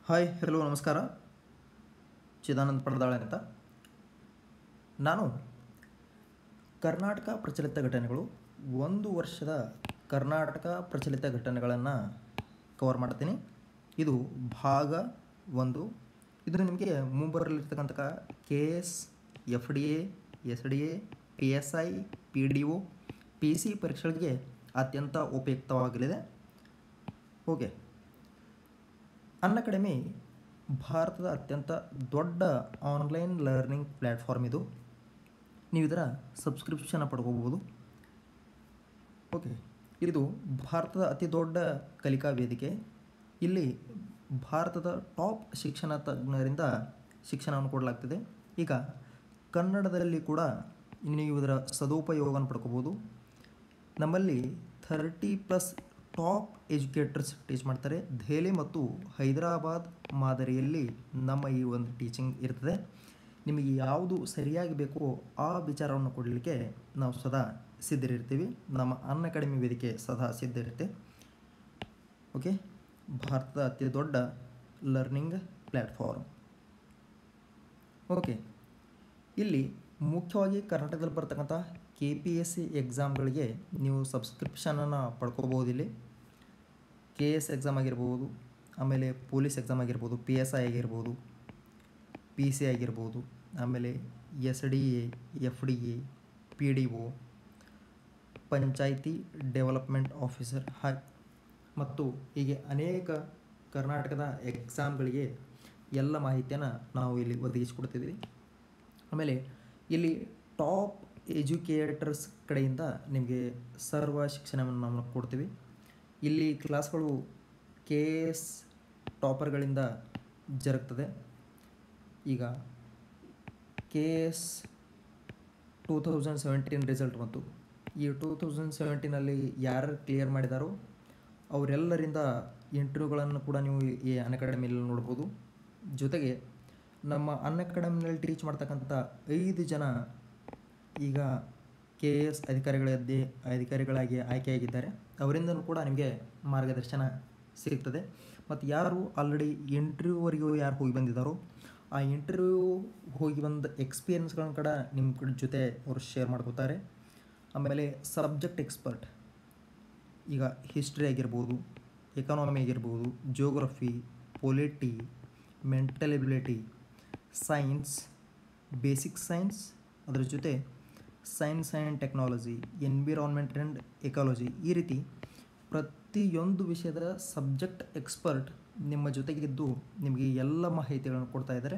hi hello ನಮಸ್ಕಾರ ಚಿದಾನಂದ ಪಡದಾಳೆ ಅಂತ ನಾನು ಕರ್ನಾಟಕ ಪ್ರಚಲಿತ ಘಟನೆಗಳು ಒಂದು ವರ್ಷದ ಕರ್ನಾಟಕ ಪ್ರಚಲಿತ ಘಟನೆಗಳನ್ನು ಕವರ್ ಮಾಡ್ತೀನಿ ಇದು ಭಾಗ ಒಂದು ಇದು ನಿಮಗೆ ಮುಂಬರಲಿರ್ತಕ್ಕಂಥ K S F D A S D A P S I P D O P C ಪರೀಕ್ಷೆಗಳಿಗೆ ಅತ್ಯಂತ ಉಪಯುಕ್ತವಾಗಲಿದೆ ಓಕೆ ಅನ್ ಅಕಾಡೆಮಿ ಭಾರತದ ಅತ್ಯಂತ ದೊಡ್ಡ ಆನ್ಲೈನ್ ಲರ್ನಿಂಗ್ ಪ್ಲ್ಯಾಟ್ಫಾರ್ಮ್ ಇದು ನೀವು ಇದರ ಸಬ್ಸ್ಕ್ರಿಪ್ಷನ್ ಪಡ್ಕೋಬೋದು ಓಕೆ ಇದು ಭಾರತದ ಅತಿ ದೊಡ್ಡ ಕಲಿಕಾ ವೇದಿಕೆ ಇಲ್ಲಿ ಭಾರತದ ಟಾಪ್ ಶಿಕ್ಷಣ ತಜ್ಞರಿಂದ ಶಿಕ್ಷಣವನ್ನು ಕೊಡಲಾಗ್ತಿದೆ ಈಗ ಕನ್ನಡದಲ್ಲಿ ಕೂಡ ನೀವು ಇದರ ಸದುಪಯೋಗವನ್ನು ಪಡ್ಕೋಬೋದು ನಮ್ಮಲ್ಲಿ thirty plus top educators teach ಮಾಡ್ತಾರೆ ದೆಹಲಿ ಮತ್ತು ಹೈದರಾಬಾದ್ ಮಾದರಿಯಲ್ಲಿ ನಮ್ಮ ಈ ಒಂದು ಟೀಚಿಂಗ್ ಇರ್ತದೆ ನಿಮಗೆ ಯಾವುದು ಸರಿಯಾಗಿ ಬೇಕೋ ಆ ವಿಚಾರವನ್ನು ಕೊಡಲಿಕ್ಕೆ ನಾವು ಸದಾ ಸಿದ್ಧರಿರ್ತೀವಿ ನಮ್ಮ ಅನ್ ಅಕಾಡೆಮಿ ವೇದಿಕೆ ಸದಾ ಸಿದ್ಧ ಇರುತ್ತೆ ಓಕೆ ಭಾರತದ ಅತಿ ದೊಡ್ಡ ಲರ್ನಿಂಗ್ ಪ್ಲ್ಯಾಟ್ಫಾರ್ಮ್ ಓಕೆ ಇಲ್ಲಿ ಮುಖ್ಯವಾಗಿ ಕರ್ನಾಟಕದಲ್ಲಿ ಬರ್ತಕ್ಕಂಥ ಕೆ ಪಿ ಎಸ್ ಸಿ ಎಕ್ಸಾಮ್ಗಳಿಗೆ ನೀವು ಸಬ್ಸ್ಕ್ರಿಪ್ಷನನ್ನು ಪಡ್ಕೋಬೋದು ಇಲ್ಲಿ ಕೆ ಎಸ್ ಎಕ್ಸಾಮ್ ಆಗಿರ್ಬೋದು ಆಮೇಲೆ ಪೊಲೀಸ್ ಎಕ್ಸಾಮ್ ಆಗಿರ್ಬೋದು ಪಿ ಎಸ್ ಐ ಆಗಿರ್ಬೋದು ಪಿ ಸಿ ಆಗಿರ್ಬೋದು ಆಮೇಲೆ S D A F D A P D O panchayat development officer ಹಾಗೆ ಮತ್ತು ಹೀಗೆ ಅನೇಕ ಕರ್ನಾಟಕದ ಎಕ್ಸಾಮ್ಗಳಿಗೆ ಎಲ್ಲ ಮಾಹಿತಿಯನ್ನು ನಾವು ಇಲ್ಲಿ ಒದಗಿಸಿಕೊಡ್ತಿದ್ದೀವಿ ಆಮೇಲೆ ಇಲ್ಲಿ ಟಾಪ್ ಎಜುಕೇಟರ್ಸ್ ಕಡೆಯಿಂದ ನಿಮಗೆ ಸರ್ವ ಶಿಕ್ಷಣವನ್ನು ನಾವು ಕೊಡ್ತೀವಿ ಇಲ್ಲಿ ಕ್ಲಾಸ್ಗಳು ಕೆ ಎಸ್ ಟಾಪರ್ಗಳಿಂದ ಜರುಗ್ತದೆ ಈಗ K S two thousand seventeen result ಬಂತು ಈ ಟೂ ತೌಸಂಡ್ ಸೆವೆಂಟೀನಲ್ಲಿ ಯಾರು ಕ್ಲಿಯರ್ ಮಾಡಿದಾರೋ ಅವರೆಲ್ಲರಿಂದ ಇಂಟರ್ವ್ಯೂಗಳನ್ನು ಕೂಡ ನೀವು ಈ ಅನ್ ಅಕಾಡೆಮಿಯಲ್ಲಿ ನೋಡ್ಬೋದು ಜೊತೆಗೆ ನಮ್ಮ ಅನ್ ಅಕಾಡೆಮಿನಲ್ಲಿ ಟೀಚ್ ಮಾಡ್ತಕ್ಕಂಥ ಐದು ಜನ ಈಗ ಕೆ ಎ ಎಸ್ ಅಧಿಕಾರಿಗಳದ್ದೇ ಅಧಿಕಾರಿಗಳಾಗಿ ಆಯ್ಕೆಯಾಗಿದ್ದಾರೆ ಅವರಿಂದನೂ ಕೂಡ ನಿಮಗೆ ಮಾರ್ಗದರ್ಶನ ಸಿಗ್ತದೆ ಮತ್ತು ಯಾರು ಆಲ್ರೆಡಿ ಇಂಟರ್ವ್ಯೂವರೆಗೂ ಯಾರು ಹೋಗಿ ಬಂದಿದ್ದಾರೋ ಆ ಇಂಟರ್ವ್ಯೂ ಹೋಗಿ ಬಂದ ಎಕ್ಸ್ಪೀರಿಯನ್ಸ್ಗಳನ್ನ ಕೂಡ ನಿಮ್ಮ ಕಡೆ ಜೊತೆ ಅವರು ಶೇರ್ ಮಾಡ್ಕೋತಾರೆ ಆಮೇಲೆ ಸಬ್ಜೆಕ್ಟ್ ಎಕ್ಸ್ಪರ್ಟ್ ಈಗ ಹಿಸ್ಟ್ರಿ ಆಗಿರ್ಬೋದು ಎಕನಾಮಿ ಆಗಿರ್ಬೋದು geography polity mental ability science basic science ಅದರ ಜೊತೆ science and technology environment and ecology ಈ ರೀತಿ ಪ್ರತಿಯೊಂದು ವಿಷಯದ ಸಬ್ಜೆಕ್ಟ್ ಎಕ್ಸ್ಪರ್ಟ್ ನಿಮ್ಮ ಜೊತೆಗಿದ್ದು ನಿಮಗೆ ಎಲ್ಲ ಮಾಹಿತಿಗಳನ್ನು ಕೊಡ್ತಾ ಇದ್ದಾರೆ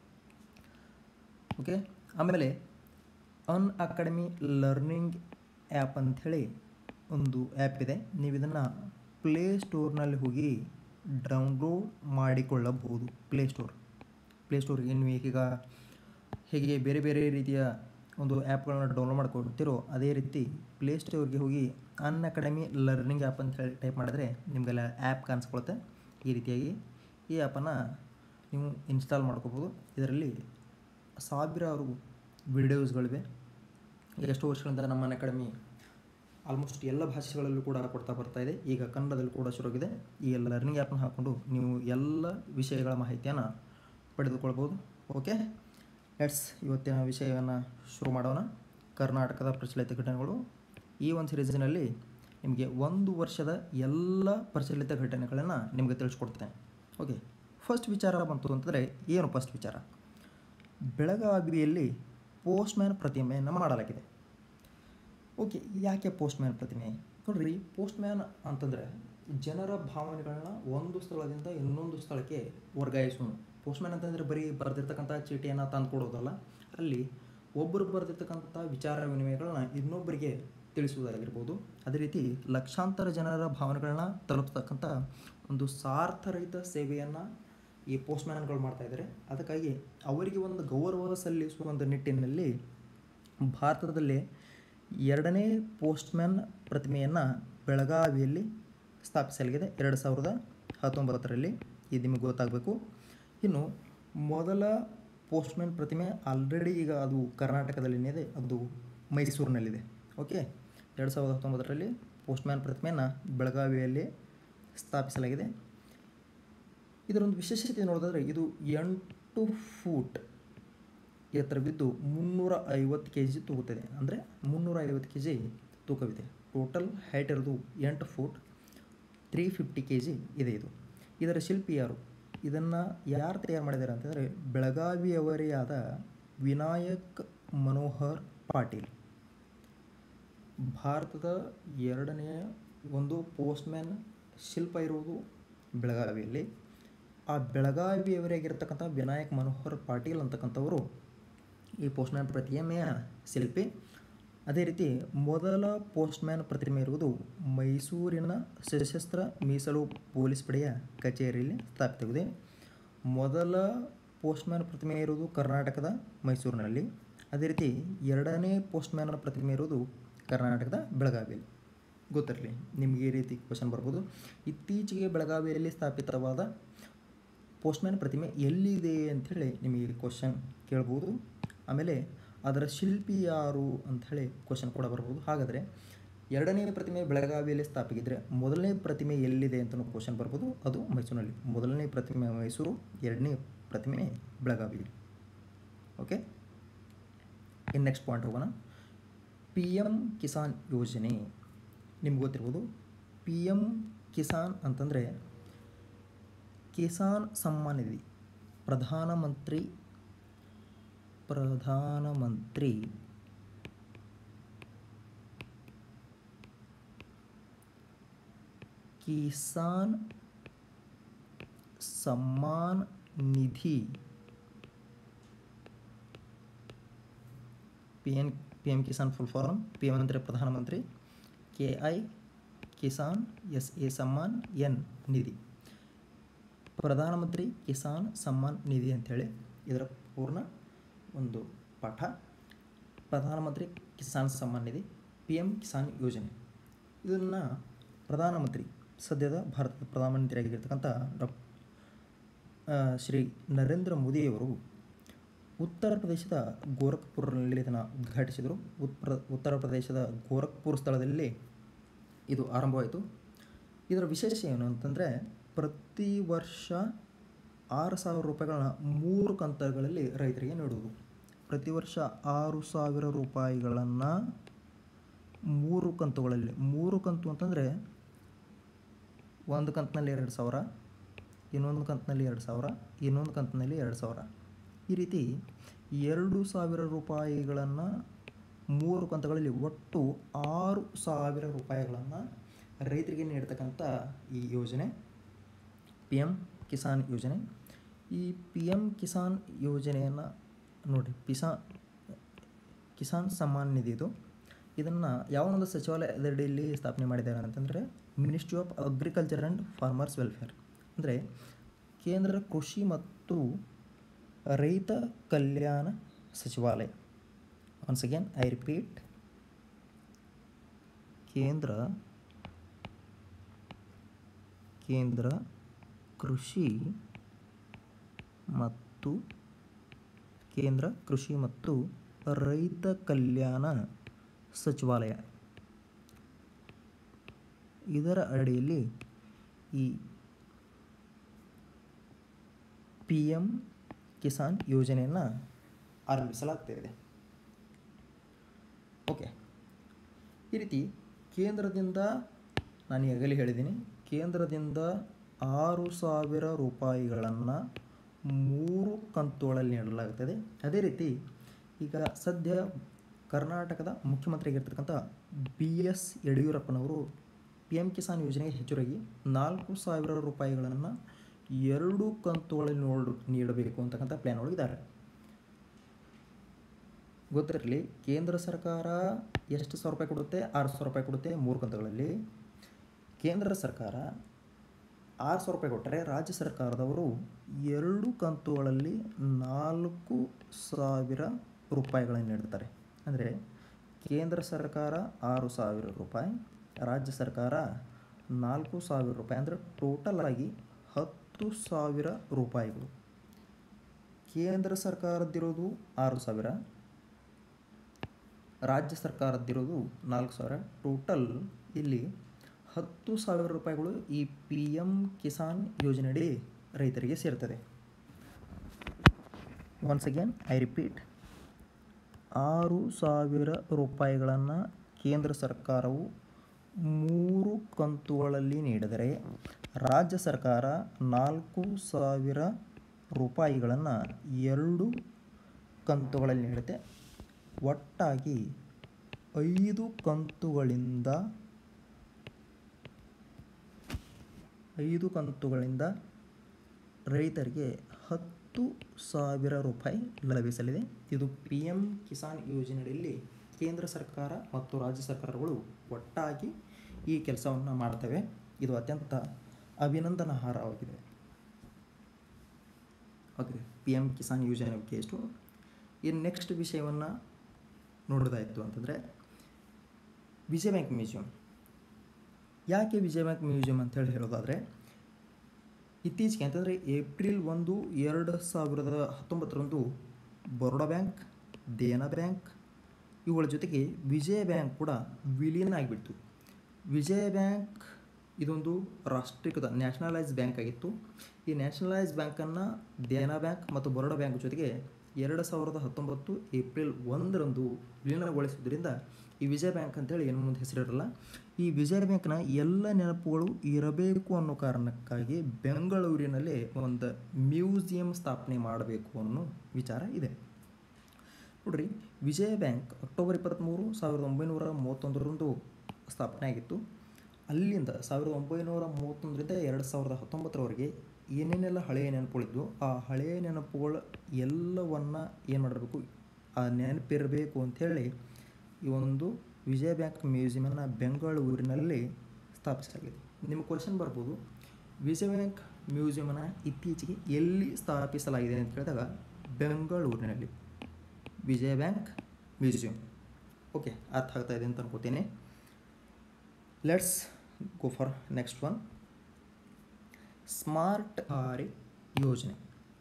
ಓಕೆ ಆಮೇಲೆ ಅನ್ ಅಕಾಡೆಮಿ ಲರ್ನಿಂಗ್ ಆ್ಯಪ್ ಅಂಥೇಳಿ ಒಂದು ಆ್ಯಪ್ ಇದೆ ನೀವು ಇದನ್ನು ಪ್ಲೇ ಸ್ಟೋರ್ನಲ್ಲಿ ಹೋಗಿ ಡೌನ್ಲೋಡ್ ಮಾಡಿಕೊಳ್ಳಬಹುದು ಪ್ಲೇ ಸ್ಟೋರ್ ಪ್ಲೇ ಸ್ಟೋರ್ಗೆ ನೀವು ಈಗ ಹೇಗೆ ಬೇರೆ ಬೇರೆ ರೀತಿಯ ಒಂದು ಆ್ಯಪ್ಗಳನ್ನ ಡೌನ್ಲೋಡ್ ಮಾಡ್ಕೊಳ್ತೀರೋ ಅದೇ ರೀತಿ ಪ್ಲೇ ಸ್ಟೋರ್ಗೆ ಹೋಗಿ ಅನ್ ಅಕಾಡೆಮಿ ಲರ್ನಿಂಗ್ ಆ್ಯಪ್ ಅಂತ ಹೇಳಿ ಟೈಪ್ ಮಾಡಿದ್ರೆ ನಿಮಗೆಲ್ಲ ಆ್ಯಪ್ ಕಾಣಿಸ್ಕೊಳುತ್ತೆ ಈ ರೀತಿಯಾಗಿ ಈ ಆ್ಯಪನ್ನು ನೀವು ಇನ್ಸ್ಟಾಲ್ ಮಾಡ್ಕೋಬೋದು ಇದರಲ್ಲಿ ಸಾವಿರಾರು ವಿಡಿಯೋಸ್ಗಳಿವೆ ಎಷ್ಟೋ ವರ್ಷಗಳಿಂದ ನಮ್ಮ ಅನ್ ಅಕಾಡೆಮಿ ಆಲ್ಮೋಸ್ಟ್ ಎಲ್ಲ ಭಾಷೆಗಳಲ್ಲೂ ಕೂಡ ಕೊಡ್ತಾ ಬರ್ತಾ ಇದೆ ಈಗ ಕನ್ನಡದಲ್ಲಿ ಕೂಡ ಶುರುವಾಗಿದೆ ಈ ಎಲ್ಲ ಲರ್ನಿಂಗ್ ಆ್ಯಪ್ನ ಹಾಕ್ಕೊಂಡು ನೀವು ಎಲ್ಲ ವಿಷಯಗಳ ಮಾಹಿತಿಯನ್ನು ಪಡೆದುಕೊಳ್ಬೋದು ಓಕೆ ಲೆಟ್ಸ್ ಇವತ್ತಿನ ವಿಷಯವನ್ನು ಶುರು ಮಾಡೋಣ ಕರ್ನಾಟಕದ ಪ್ರಚಲಿತ ಘಟನೆಗಳು ಈ ಒಂದು ಸಿರೀಸಿನಲ್ಲಿ ನಿಮಗೆ ಒಂದು ವರ್ಷದ ಎಲ್ಲ ಪ್ರಚಲಿತ ಘಟನೆಗಳನ್ನು ನಿಮಗೆ ತಿಳಿಸ್ಕೊಡ್ತೇನೆ ಓಕೆ ಫಸ್ಟ್ ವಿಚಾರ ಬಂತು ಅಂತಂದರೆ ಏನು ಫಸ್ಟ್ ವಿಚಾರ ಬೆಳಗಾವಿಯಲ್ಲಿ ಪೋಸ್ಟ್ಮ್ಯಾನ್ ಪ್ರತಿಮೆಯನ್ನು ಮಾಡಲಾಗಿದೆ ಓಕೆ ಯಾಕೆ ಪೋಸ್ಟ್ಮ್ಯಾನ್ ಪ್ರತಿಮೆ ನೋಡ್ರಿ ಪೋಸ್ಟ್ಮ್ಯಾನ್ ಅಂತಂದರೆ ಜನರ ಭಾವನೆಗಳನ್ನ ಒಂದು ಸ್ಥಳದಿಂದ ಇನ್ನೊಂದು ಸ್ಥಳಕ್ಕೆ ವರ್ಗಾಯಿಸೋನು ಪೋಸ್ಟ್ಮ್ಯಾನ್ ಅಂತಂದರೆ ಬರೀ ಬರೆದಿರ್ತಕ್ಕಂಥ ಚೀಟಿಯನ್ನು ತಂದು ಕೊಡೋದಲ್ಲ ಅಲ್ಲಿ ಒಬ್ಬರು ಬರೆದಿರ್ತಕ್ಕಂಥ ವಿಚಾರ ವಿನಿಮಯಗಳನ್ನ ಇನ್ನೊಬ್ಬರಿಗೆ ತಿಳಿಸುವುದಾಗಿರ್ಬೋದು ಅದೇ ರೀತಿ ಲಕ್ಷಾಂತರ ಜನರ ಭಾವನೆಗಳನ್ನ ತಲುಪ್ತಕ್ಕಂಥ ಒಂದು ಸ್ವಾರ್ಥರಹಿತ ಸೇವೆಯನ್ನು ಈ ಪೋಸ್ಟ್ಮ್ಯಾನ್ಗಳು ಮಾಡ್ತಾ ಇದ್ದಾರೆ ಅದಕ್ಕಾಗಿ ಅವರಿಗೆ ಒಂದು ಗೌರವ ಸಲ್ಲಿಸುವ ಒಂದು ನಿಟ್ಟಿನಲ್ಲಿ ಭಾರತದಲ್ಲಿ ಎರಡನೇ ಪೋಸ್ಟ್ಮ್ಯಾನ್ ಪ್ರತಿಮೆಯನ್ನು ಬೆಳಗಾವಿಯಲ್ಲಿ ಸ್ಥಾಪಿಸಲಾಗಿದೆ ಎರಡು ಸಾವಿರದ ಹತ್ತೊಂಬತ್ತರಲ್ಲಿ ಇದು ನಿಮಗೆ ಗೊತ್ತಾಗಬೇಕು ಇನ್ನು ಮೊದಲ ಪೋಸ್ಟ್ಮ್ಯಾನ್ ಪ್ರತಿಮೆ ಆಲ್ರೆಡಿ ಈಗ ಅದು ಕರ್ನಾಟಕದಲ್ಲಿದೆ ಅದು ಮೈಸೂರಿನಲ್ಲಿದೆ ಓಕೆ ಎರಡು ಸಾವಿರದ ಹತ್ತೊಂಬತ್ತರಲ್ಲಿ ಪೋಸ್ಟ್ಮ್ಯಾನ್ ಪ್ರತಿಮೆಯನ್ನು ಬೆಳಗಾವಿಯಲ್ಲಿ ಸ್ಥಾಪಿಸಲಾಗಿದೆ ಇದರೊಂದು ವಿಶೇಷತೆ ನೋಡಿದ್ರೆ ಇದು ಎಂಟು ಫೂಟ್ ಎತ್ತರವಿದ್ದು ಮುನ್ನೂರ ಐವತ್ತು ಕೆ ಜಿ ತೂಗುತ್ತದೆ ಅಂದರೆ ಮುನ್ನೂರ ಐವತ್ತು ಕೆ ಜಿ ತೂಕವಿದೆ ಟೋಟಲ್ ಹೈಟ್ ಇರೋದು ಎಂಟು foot three fifty K G ಇದೆ ಇದು ಇದರ ಶಿಲ್ಪಿ ಯಾರು ಇದನ್ನು ಯಾರು ತಯಾರು ಮಾಡಿದ್ದಾರೆ ಅಂತಂದರೆ ಬೆಳಗಾವಿಯವರೇ ಆದ ವಿನಾಯಕ್ ಮನೋಹರ್ ಪಾಟೀಲ್ ಭಾರತದ ಎರಡನೆಯ ಒಂದು ಪೋಸ್ಟ್ಮ್ಯಾನ್ ಶಿಲ್ಪ ಇರುವುದು ಬೆಳಗಾವಿಯಲ್ಲಿ ಆ ಬೆಳಗಾವಿಯವರಾಗಿರ್ತಕ್ಕಂಥ ವಿನಾಯಕ್ ಮನೋಹರ್ ಪಾಟೀಲ್ ಅಂತಕ್ಕಂಥವರು ಈ ಪೋಸ್ಟ್ಮ್ಯಾನ್ ಪ್ರತಿಮೆಯ ಶಿಲ್ಪಿ ಅದೇ ರೀತಿ ಮೊದಲ ಪೋಸ್ಟ್ಮ್ಯಾನ್ ಪ್ರತಿಮೆ ಇರುವುದು ಮೈಸೂರಿನ ಸಶಸ್ತ್ರ ಮೀಸಲು ಪೊಲೀಸ್ ಪಡೆಯ ಕಚೇರಿಯಲ್ಲಿ ಸ್ಥಾಪಿತವಿದೆ ಮೊದಲ ಪೋಸ್ಟ್ಮ್ಯಾನ್ ಪ್ರತಿಮೆ ಇರುವುದು ಕರ್ನಾಟಕದ ಮೈಸೂರಿನಲ್ಲಿ ಅದೇ ರೀತಿ ಎರಡನೇ ಪೋಸ್ಟ್ಮ್ಯಾನ್ ಪ್ರತಿಮೆ ಇರುವುದು ಕರ್ನಾಟಕದ ಬೆಳಗಾವಿಯಲ್ಲಿ ಗೊತ್ತಿರಲಿ ನಿಮಗೆ ಈ ರೀತಿ ಕ್ವಶನ್ ಬರ್ಬೋದು ಇತ್ತೀಚೆಗೆ ಬೆಳಗಾವಿಯಲ್ಲಿ ಸ್ಥಾಪಿತವಾದ ಪೋಸ್ಟ್ಮ್ಯಾನ್ ಪ್ರತಿಮೆ ಎಲ್ಲಿದೆ ಅಂಥೇಳಿ ನಿಮಗೆ ಕ್ವಶನ್ ಕೇಳ್ಬೋದು ಆಮೇಲೆ ಅದರ ಶಿಲ್ಪಿ ಯಾರು ಅಂಥೇಳಿ ಕ್ವಶನ್ ಕೂಡ ಬರ್ಬೋದು ಹಾಗಾದರೆ ಎರಡನೇ ಪ್ರತಿಮೆ ಬೆಳಗಾವಿಯಲ್ಲಿ ಸ್ಥಾಪಿಸಿದರೆ ಮೊದಲನೇ ಪ್ರತಿಮೆ ಎಲ್ಲಿದೆ ಅಂತ ಕ್ವಶನ್ ಬರ್ಬೋದು ಅದು ಮೈಸೂರಿನಲ್ಲಿ ಮೊದಲನೇ ಪ್ರತಿಮೆ ಮೈಸೂರು ಎರಡನೇ ಪ್ರತಿಮೆ ಬೆಳಗಾವಿ ಓಕೆ ಇನ್ನು ನೆಕ್ಸ್ಟ್ ಪಾಯಿಂಟ್ ಹೋಗೋಣ ಪಿ ಎಮ್ ಕಿಸಾನ್ ಯೋಜನೆ ನಿಮ್ಗೆ ಗೊತ್ತಿರ್ಬೋದು ಪಿ ಎಮ್ ಕಿಸಾನ್ ಅಂತಂದರೆ Kisan Samman Nidhi Pradhanmantri Pradhanmantri Kisan Samman Nidhi P N P M Kisan full form P M ಅಂದರೆ Pradhanmantri K I Kisan S A Samman N Nidhi Pradhanmantri Kisan Samman ನಿಧಿ ಅಂಥೇಳಿ ಇದರ ಪೂರ್ಣ ಒಂದು ಪಾಠ ಪ್ರಧಾನಮಂತ್ರಿ ಕಿಸಾನ್ ಸಮ್ಮಾನ್ ನಿಧಿ ಪಿ ಎಮ್ ಕಿಸಾನ್ ಯೋಜನೆ ಇದನ್ನು ಪ್ರಧಾನಮಂತ್ರಿ ಸದ್ಯದ ಭಾರತದ ಪ್ರಧಾನಮಂತ್ರಿಯಾಗಿರ್ತಕ್ಕಂಥ ಡಾಕ್ ಶ್ರೀ ನರೇಂದ್ರ ಮೋದಿಯವರು ಉತ್ತರ ಪ್ರದೇಶದ ಗೋರಖ್ಪುರ್ನಲ್ಲಿ ಇದನ್ನು ಉದ್ಘಾಟಿಸಿದರು ಉತ್ತರ ಉತ್ತರ ಪ್ರದೇಶದ ಗೋರಖ್ಪುರ್ ಸ್ಥಳದಲ್ಲಿ ಇದು ಆರಂಭವಾಯಿತು ಇದರ ವಿಶೇಷ ಏನು ಅಂತಂದರೆ ಪ್ರತಿ ವರ್ಷ ಆರು ಸಾವಿರ ರೂಪಾಯಿಗಳನ್ನ ಮೂರು ಕಂತುಗಳಲ್ಲಿ ರೈತರಿಗೆ ನೀಡುವುದು ಪ್ರತಿ ವರ್ಷ ಆರು ಸಾವಿರ ರೂಪಾಯಿಗಳನ್ನು ಮೂರು ಕಂತುಗಳಲ್ಲಿ ಮೂರು ಕಂತು ಅಂತಂದರೆ ಒಂದು ಕಂತಿನಲ್ಲಿ ಎರಡು ಸಾವಿರ ಇನ್ನೊಂದು ಕಂತಿನಲ್ಲಿ ಎರಡು ಸಾವಿರ ಇನ್ನೊಂದು ಕಂತಿನಲ್ಲಿ ಎರಡು ಸಾವಿರ ಈ ರೀತಿ ಎರಡು ಸಾವಿರ ರೂಪಾಯಿಗಳನ್ನು ಮೂರು ಕಂತುಗಳಲ್ಲಿ ಒಟ್ಟು ಆರು ಸಾವಿರ ರೂಪಾಯಿಗಳನ್ನು ರೈತರಿಗೆ ನೀಡ್ತಕ್ಕಂಥ ಈ ಯೋಜನೆ ಪಿ ಎಮ್ ಕಿಸಾನ್ ಯೋಜನೆ ಈ ಪಿ ಎಮ್ ಕಿಸಾನ್ ಯೋಜನೆಯನ್ನು ನೋಡಿ ಪಿಸಾ ಕಿಸಾನ್ ಸಮ್ಮಾನ್ ನಿಧಿ ಇದು ಇದನ್ನು ಯಾವ ಒಂದು ಸಚಿವಾಲಯದ ಅಡಿಯಲ್ಲಿ ಸ್ಥಾಪನೆ ಮಾಡಿದ್ದಾರೆ ಅಂತಂದರೆ ministry of agriculture and farmers welfare ಅಂದರೆ ಕೇಂದ್ರ ಕೃಷಿ ಮತ್ತು ರೈತ ಕಲ್ಯಾಣ ಸಚಿವಾಲಯ ಒನ್ಸ್ ಅಗೇನ್ ಐ ರಿಪೀಟ್ ಕೇಂದ್ರ ಕೇಂದ್ರ ಕೃಷಿ ಮತ್ತು ಕೇಂದ್ರ ಕೃಷಿ ಮತ್ತು ರೈತ ಕಲ್ಯಾಣ ಸಚಿವಾಲಯ ಇದರ ಅಡಿಯಲ್ಲಿ ಈ ಪಿ ಎಮ್ ಕಿಸಾನ್ ಯೋಜನೆಯನ್ನು ಆರಂಭಿಸಲಾಗ್ತಿದೆ ಓಕೆ ಈ ರೀತಿ ಕೇಂದ್ರದಿಂದ ನಾನು ಈಗಾಗಲೇ ಹೇಳಿದ್ದೀನಿ ಕೇಂದ್ರದಿಂದ ಆರು ಸಾವಿರ ರೂಪಾಯಿಗಳನ್ನು ಮೂರು ಕಂತುಗಳಲ್ಲಿ ನೀಡಲಾಗುತ್ತದೆ ಅದೇ ರೀತಿ ಈಗ ಸದ್ಯ ಕರ್ನಾಟಕದ ಮುಖ್ಯಮಂತ್ರಿಯಾಗಿರ್ತಕ್ಕಂಥ ಬಿ ಎಸ್ ಯಡಿಯೂರಪ್ಪನವರು ಪಿ ಎಮ್ ಕಿಸಾನ್ ಯೋಜನೆಗೆ ಹೆಚ್ಚುವರಾಗಿ ನಾಲ್ಕು ಸಾವಿರ ರೂಪಾಯಿಗಳನ್ನು ಎರಡು ಕಂತುಗಳಲ್ಲಿ ನೋಡು ನೀಡಬೇಕು ಅಂತಕ್ಕಂಥ ಪ್ಲ್ಯಾನ್ ಒಳಗಿದ್ದಾರೆ ಗೊತ್ತಿರಲಿ ಕೇಂದ್ರ ಸರ್ಕಾರ ಎಷ್ಟು ಸಾವಿರ ರೂಪಾಯಿ ಕೊಡುತ್ತೆ ಆರು ಸಾವಿರ ರೂಪಾಯಿ ಕೊಡುತ್ತೆ ಮೂರು ಕಂತುಗಳಲ್ಲಿ ಕೇಂದ್ರ ಸರ್ಕಾರ ಆರು ಸಾವಿರ ರೂಪಾಯಿ ಕೊಟ್ಟರೆ ರಾಜ್ಯ ಸರ್ಕಾರದವರು ಎರಡು ಕಂತುಗಳಲ್ಲಿ ನಾಲ್ಕು ಸಾವಿರ ರೂಪಾಯಿಗಳನ್ನು ನೀಡ್ತಾರೆ ಅಂದರೆ ಕೇಂದ್ರ ಸರ್ಕಾರ ಆರು ಸಾವಿರ ರೂಪಾಯಿ ರಾಜ್ಯ ಸರ್ಕಾರ ನಾಲ್ಕು ಸಾವಿರ ರೂಪಾಯಿ ಅಂದರೆ ಟೋಟಲ್ ಆಗಿ ಹತ್ತು ಸಾವಿರ ರೂಪಾಯಿಗಳು ಕೇಂದ್ರ ಸರ್ಕಾರದ್ದಿರೋದು ಆರು ಸಾವಿರ ರಾಜ್ಯ ಸರ್ಕಾರದ್ದಿರೋದು ನಾಲ್ಕು ಸಾವಿರ ಟೋಟಲ್ ಇಲ್ಲಿ ಹತ್ತು ಸಾವಿರ ರೂಪಾಯಿಗಳು ಈ ಪಿ ಎಮ್ ಕಿಸಾನ್ ಯೋಜನೆಯಡಿ ರೈತರಿಗೆ ಸೇರ್ತದೆ ಒನ್ಸ್ ಅಗೇನ್ ಐ ರಿಪೀಟ್ ಆರು ಸಾವಿರ ರೂಪಾಯಿಗಳನ್ನು ಕೇಂದ್ರ ಸರ್ಕಾರವು ಮೂರು ಕಂತುಗಳಲ್ಲಿ ನೀಡಿದರೆ ರಾಜ್ಯ ಸರ್ಕಾರ ನಾಲ್ಕು ಸಾವಿರ ರೂಪಾಯಿಗಳನ್ನು ಎರಡು ಕಂತುಗಳಲ್ಲಿ ನೀಡುತ್ತೆ ಒಟ್ಟಾಗಿ ಐದು ಕಂತುಗಳಿಂದ ಐದು ಕಂತುಗಳಿಂದ ರೈತರಿಗೆ ಹತ್ತು ಸಾವಿರ ರೂಪಾಯಿ ಲಭಿಸಲಿದೆ ಇದು ಪಿ ಎಂ ಕಿಸಾನ್ ಯೋಜನೆಯಲ್ಲಿ ಕೇಂದ್ರ ಸರ್ಕಾರ ಮತ್ತು ರಾಜ್ಯ ಸರ್ಕಾರಗಳು ಒಟ್ಟಾಗಿ ಈ ಕೆಲಸವನ್ನು ಮಾಡ್ತವೆ ಇದು ಅತ್ಯಂತ ಅಭಿನಂದನಾರ್ಹವಾಗಿದೆ ಓಕೆ ಪಿ ಎಂ ಕಿಸಾನ್ ಯೋಜನೆ ಬಗ್ಗೆ ಎಷ್ಟು ಇನ್ನು ನೆಕ್ಸ್ಟ್ ವಿಷಯವನ್ನು ನೋಡೋದಾಯಿತು ಅಂತಂದರೆ ವಿಜಯ ಬ್ಯಾಂಕ್ ಮ್ಯೂಸಿಯಂ ಯಾಕೆ ವಿಜಯ ಬ್ಯಾಂಕ್ ಮ್ಯೂಸಿಯಂ ಅಂತೇಳಿ ಹೇಳೋದಾದರೆ ಇತ್ತೀಚೆಗೆ ಅಂತಂದರೆ ಏಪ್ರಿಲ್ ಒಂದು ಎರಡು ಸಾವಿರದ ಹತ್ತೊಂಬತ್ತರಂದು ಬರೋಡಾ ಬ್ಯಾಂಕ್ ದೇನಾ ಬ್ಯಾಂಕ್ ಇವುಗಳ ಜೊತೆಗೆ ವಿಜಯ ಬ್ಯಾಂಕ್ ಕೂಡ ವಿಲೀನ ಆಗಿಬಿಡ್ತು ವಿಜಯ ಬ್ಯಾಂಕ್ ಇದೊಂದು ರಾಷ್ಟ್ರೀಕೃತ ನ್ಯಾಷನಲೈಸ್ ಬ್ಯಾಂಕ್ ಆಗಿತ್ತು ಈ ನ್ಯಾಷನಲೈಸ್ ಬ್ಯಾಂಕನ್ನು ದೇನಾ ಬ್ಯಾಂಕ್ ಮತ್ತು ಬರೋಡಾ ಬ್ಯಾಂಕ್ ಜೊತೆಗೆ ಎರಡು ಸಾವಿರದ ಹತ್ತೊಂಬತ್ತು ಏಪ್ರಿಲ್ ಒಂದರಂದು ವಿಲೀನಗೊಳಿಸಿದ್ರಿಂದ ಈ ವಿಜಯ ಬ್ಯಾಂಕ್ ಅಂತೇಳಿ ಏನು ಮುಂದೆ ಹೆಸರಿರಲ್ಲ ಈ ವಿಜಯ ಬ್ಯಾಂಕ್ನ ಎಲ್ಲ ನೆನಪುಗಳು ಇರಬೇಕು ಅನ್ನೋ ಕಾರಣಕ್ಕಾಗಿ ಬೆಂಗಳೂರಿನಲ್ಲಿ ಒಂದು ಮ್ಯೂಸಿಯಂ ಸ್ಥಾಪನೆ ಮಾಡಬೇಕು ಅನ್ನೋ ವಿಚಾರ ಇದೆ ನೋಡ್ರಿ ವಿಜಯ ಬ್ಯಾಂಕ್ ಅಕ್ಟೋಬರ್ ಇಪ್ಪತ್ತ್ಮೂರು ಸಾವಿರದ ಒಂಬೈನೂರ ಮೂವತ್ತೊಂದರಂದು ಸ್ಥಾಪನೆ ಆಗಿತ್ತು ಅಲ್ಲಿಂದ ಸಾವಿರದ ಒಂಬೈನೂರ ಮೂವತ್ತೊಂದರಿಂದ ಎರಡು ಸಾವಿರದ ಹತ್ತೊಂಬತ್ತರವರೆಗೆ ಏನೇನೆಲ್ಲ ಹಳೆಯ ನೆನಪುಗಳಿದ್ವು ಆ ಹಳೆಯ ನೆನಪುಗಳ ಎಲ್ಲವನ್ನು ಏನು ಮಾಡಬೇಕು ಆ ನೆನಪಿರಬೇಕು ಅಂಥೇಳಿ ಈ ಒಂದು ವಿಜಯ ಬ್ಯಾಂಕ್ ಮ್ಯೂಸಿಯಮನ್ನು ಬೆಂಗಳೂರಿನಲ್ಲಿ ಸ್ಥಾಪಿಸಲಾಗಿದೆ ನಿಮ್ಮ ಕ್ವಶನ್ ಬರ್ಬೋದು ವಿಜಯ ಬ್ಯಾಂಕ್ ಮ್ಯೂಸಿಯಮನ್ನು ಇತ್ತೀಚೆಗೆ ಎಲ್ಲಿ ಸ್ಥಾಪಿಸಲಾಗಿದೆ ಅಂತ ಹೇಳಿದಾಗ ಬೆಂಗಳೂರಿನಲ್ಲಿ ವಿಜಯ ಬ್ಯಾಂಕ್ ಮ್ಯೂಸಿಯಂ ಓಕೆ ಅರ್ಥ ಆಗ್ತಾ ಇದೆ ಅಂತ ಅನ್ಕೋತೀನಿ let's go for next one ಸ್ಮಾರ್ಟ್ ಧಾರೆ ಯೋಜನೆ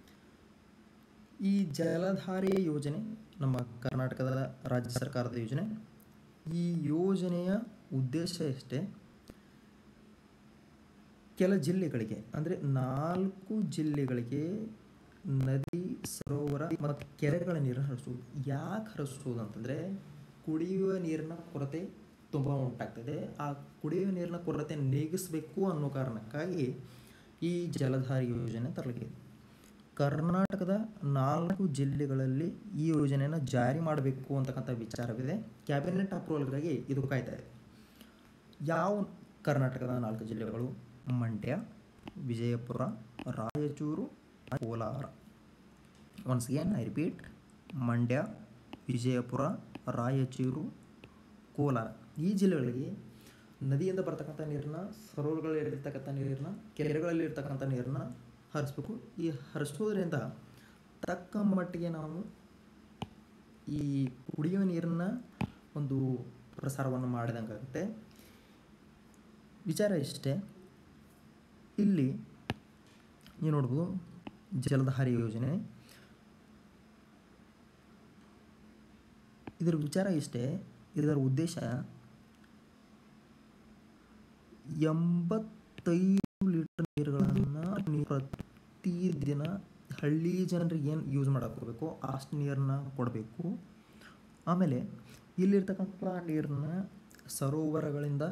ಈ ಜಲಧಾರೆ ಯೋಜನೆ ನಮ್ಮ ಕರ್ನಾಟಕದ ರಾಜ್ಯ ಸರ್ಕಾರದ ಯೋಜನೆ ಈ ಯೋಜನೆಯ ಉದ್ದೇಶ ಎಷ್ಟೇ ಕೆಲ ಜಿಲ್ಲೆಗಳಿಗೆ ಅಂದರೆ ನಾಲ್ಕು ಜಿಲ್ಲೆಗಳಿಗೆ ನದಿ ಸರೋವರ ಮತ್ತು ಕೆರೆಗಳ ನೀರನ್ನು ಹರಿಸೋದು ಯಾಕೆ ಹರಿಸೋದು ಅಂತಂದರೆ ಕುಡಿಯುವ ನೀರಿನ ಕೊರತೆ ತುಂಬ ಉಂಟಾಗ್ತದೆ ಆ ಕುಡಿಯುವ ನೀರಿನ ಕೊರತೆ ನೀಗಿಸಬೇಕು ಅನ್ನೋ ಕಾರಣಕ್ಕಾಗಿ ಈ ಜಲಧಾರಿ ಯೋಜನೆ ತರಲಾಗಿದೆ ಕರ್ನಾಟಕದ ನಾಲ್ಕು ಜಿಲ್ಲೆಗಳಲ್ಲಿ ಈ ಯೋಜನೆಯನ್ನು ಜಾರಿ ಮಾಡಬೇಕು ಅಂತಕ್ಕಂಥ ವಿಚಾರವಿದೆ ಕ್ಯಾಬಿನೆಟ್ ಅಪ್ರೂವಲ್ಗಾಗಿ ಇದು ಕಾಯ್ತಾ ಇದೆ ಯಾವ ಕರ್ನಾಟಕದ ನಾಲ್ಕು ಜಿಲ್ಲೆಗಳು Mandya Vijayapura Raichur Kolar once again I repeat Mandya Vijayapura Raichur Kolar ಈ ಜಿಲ್ಲೆಗಳಿಗೆ ನದಿಯಿಂದ ಬರ್ತಕ್ಕಂಥ ನೀರನ್ನ ಸರೋವರಗಳಲ್ಲಿರ್ತಕ್ಕಂಥ ನೀರನ್ನ ಕೆರೆಗಳಲ್ಲಿ ಇರ್ತಕ್ಕಂಥ ನೀರನ್ನ ಹರಿಸ್ಬೇಕು ಈ ಹರಿಸೋದ್ರಿಂದ ತಕ್ಕ ಮಟ್ಟಿಗೆ ನಾವು ಈ ಕುಡಿಯುವ ನೀರನ್ನ ಒಂದು ಪ್ರಸಾರವನ್ನು ಮಾಡಿದಂಗಾಗುತ್ತೆ ವಿಚಾರ ಇಷ್ಟೇ ಇಲ್ಲಿ ನೀವು ನೋಡ್ಬೋದು ಜಲಧಾರಿ ಯೋಜನೆ ಇದರ ವಿಚಾರ ಇಷ್ಟೇ ಇದರ ಉದ್ದೇಶ ಎಂಬತ್ತೈದು ಲೀಟರ್ ನೀರುಗಳನ್ನು ಪ್ರತಿದಿನ ಹಳ್ಳಿ ಜನರಿಗೆ ಏನು ಯೂಸ್ ಮಾಡಕ್ಕೆ ಹೋಗಬೇಕು ಅಷ್ಟು ನೀರನ್ನ ಕೊಡಬೇಕು ಆಮೇಲೆ ಇಲ್ಲಿರ್ತಕ್ಕಂಥ ನೀರನ್ನ ಸರೋವರಗಳಿಂದ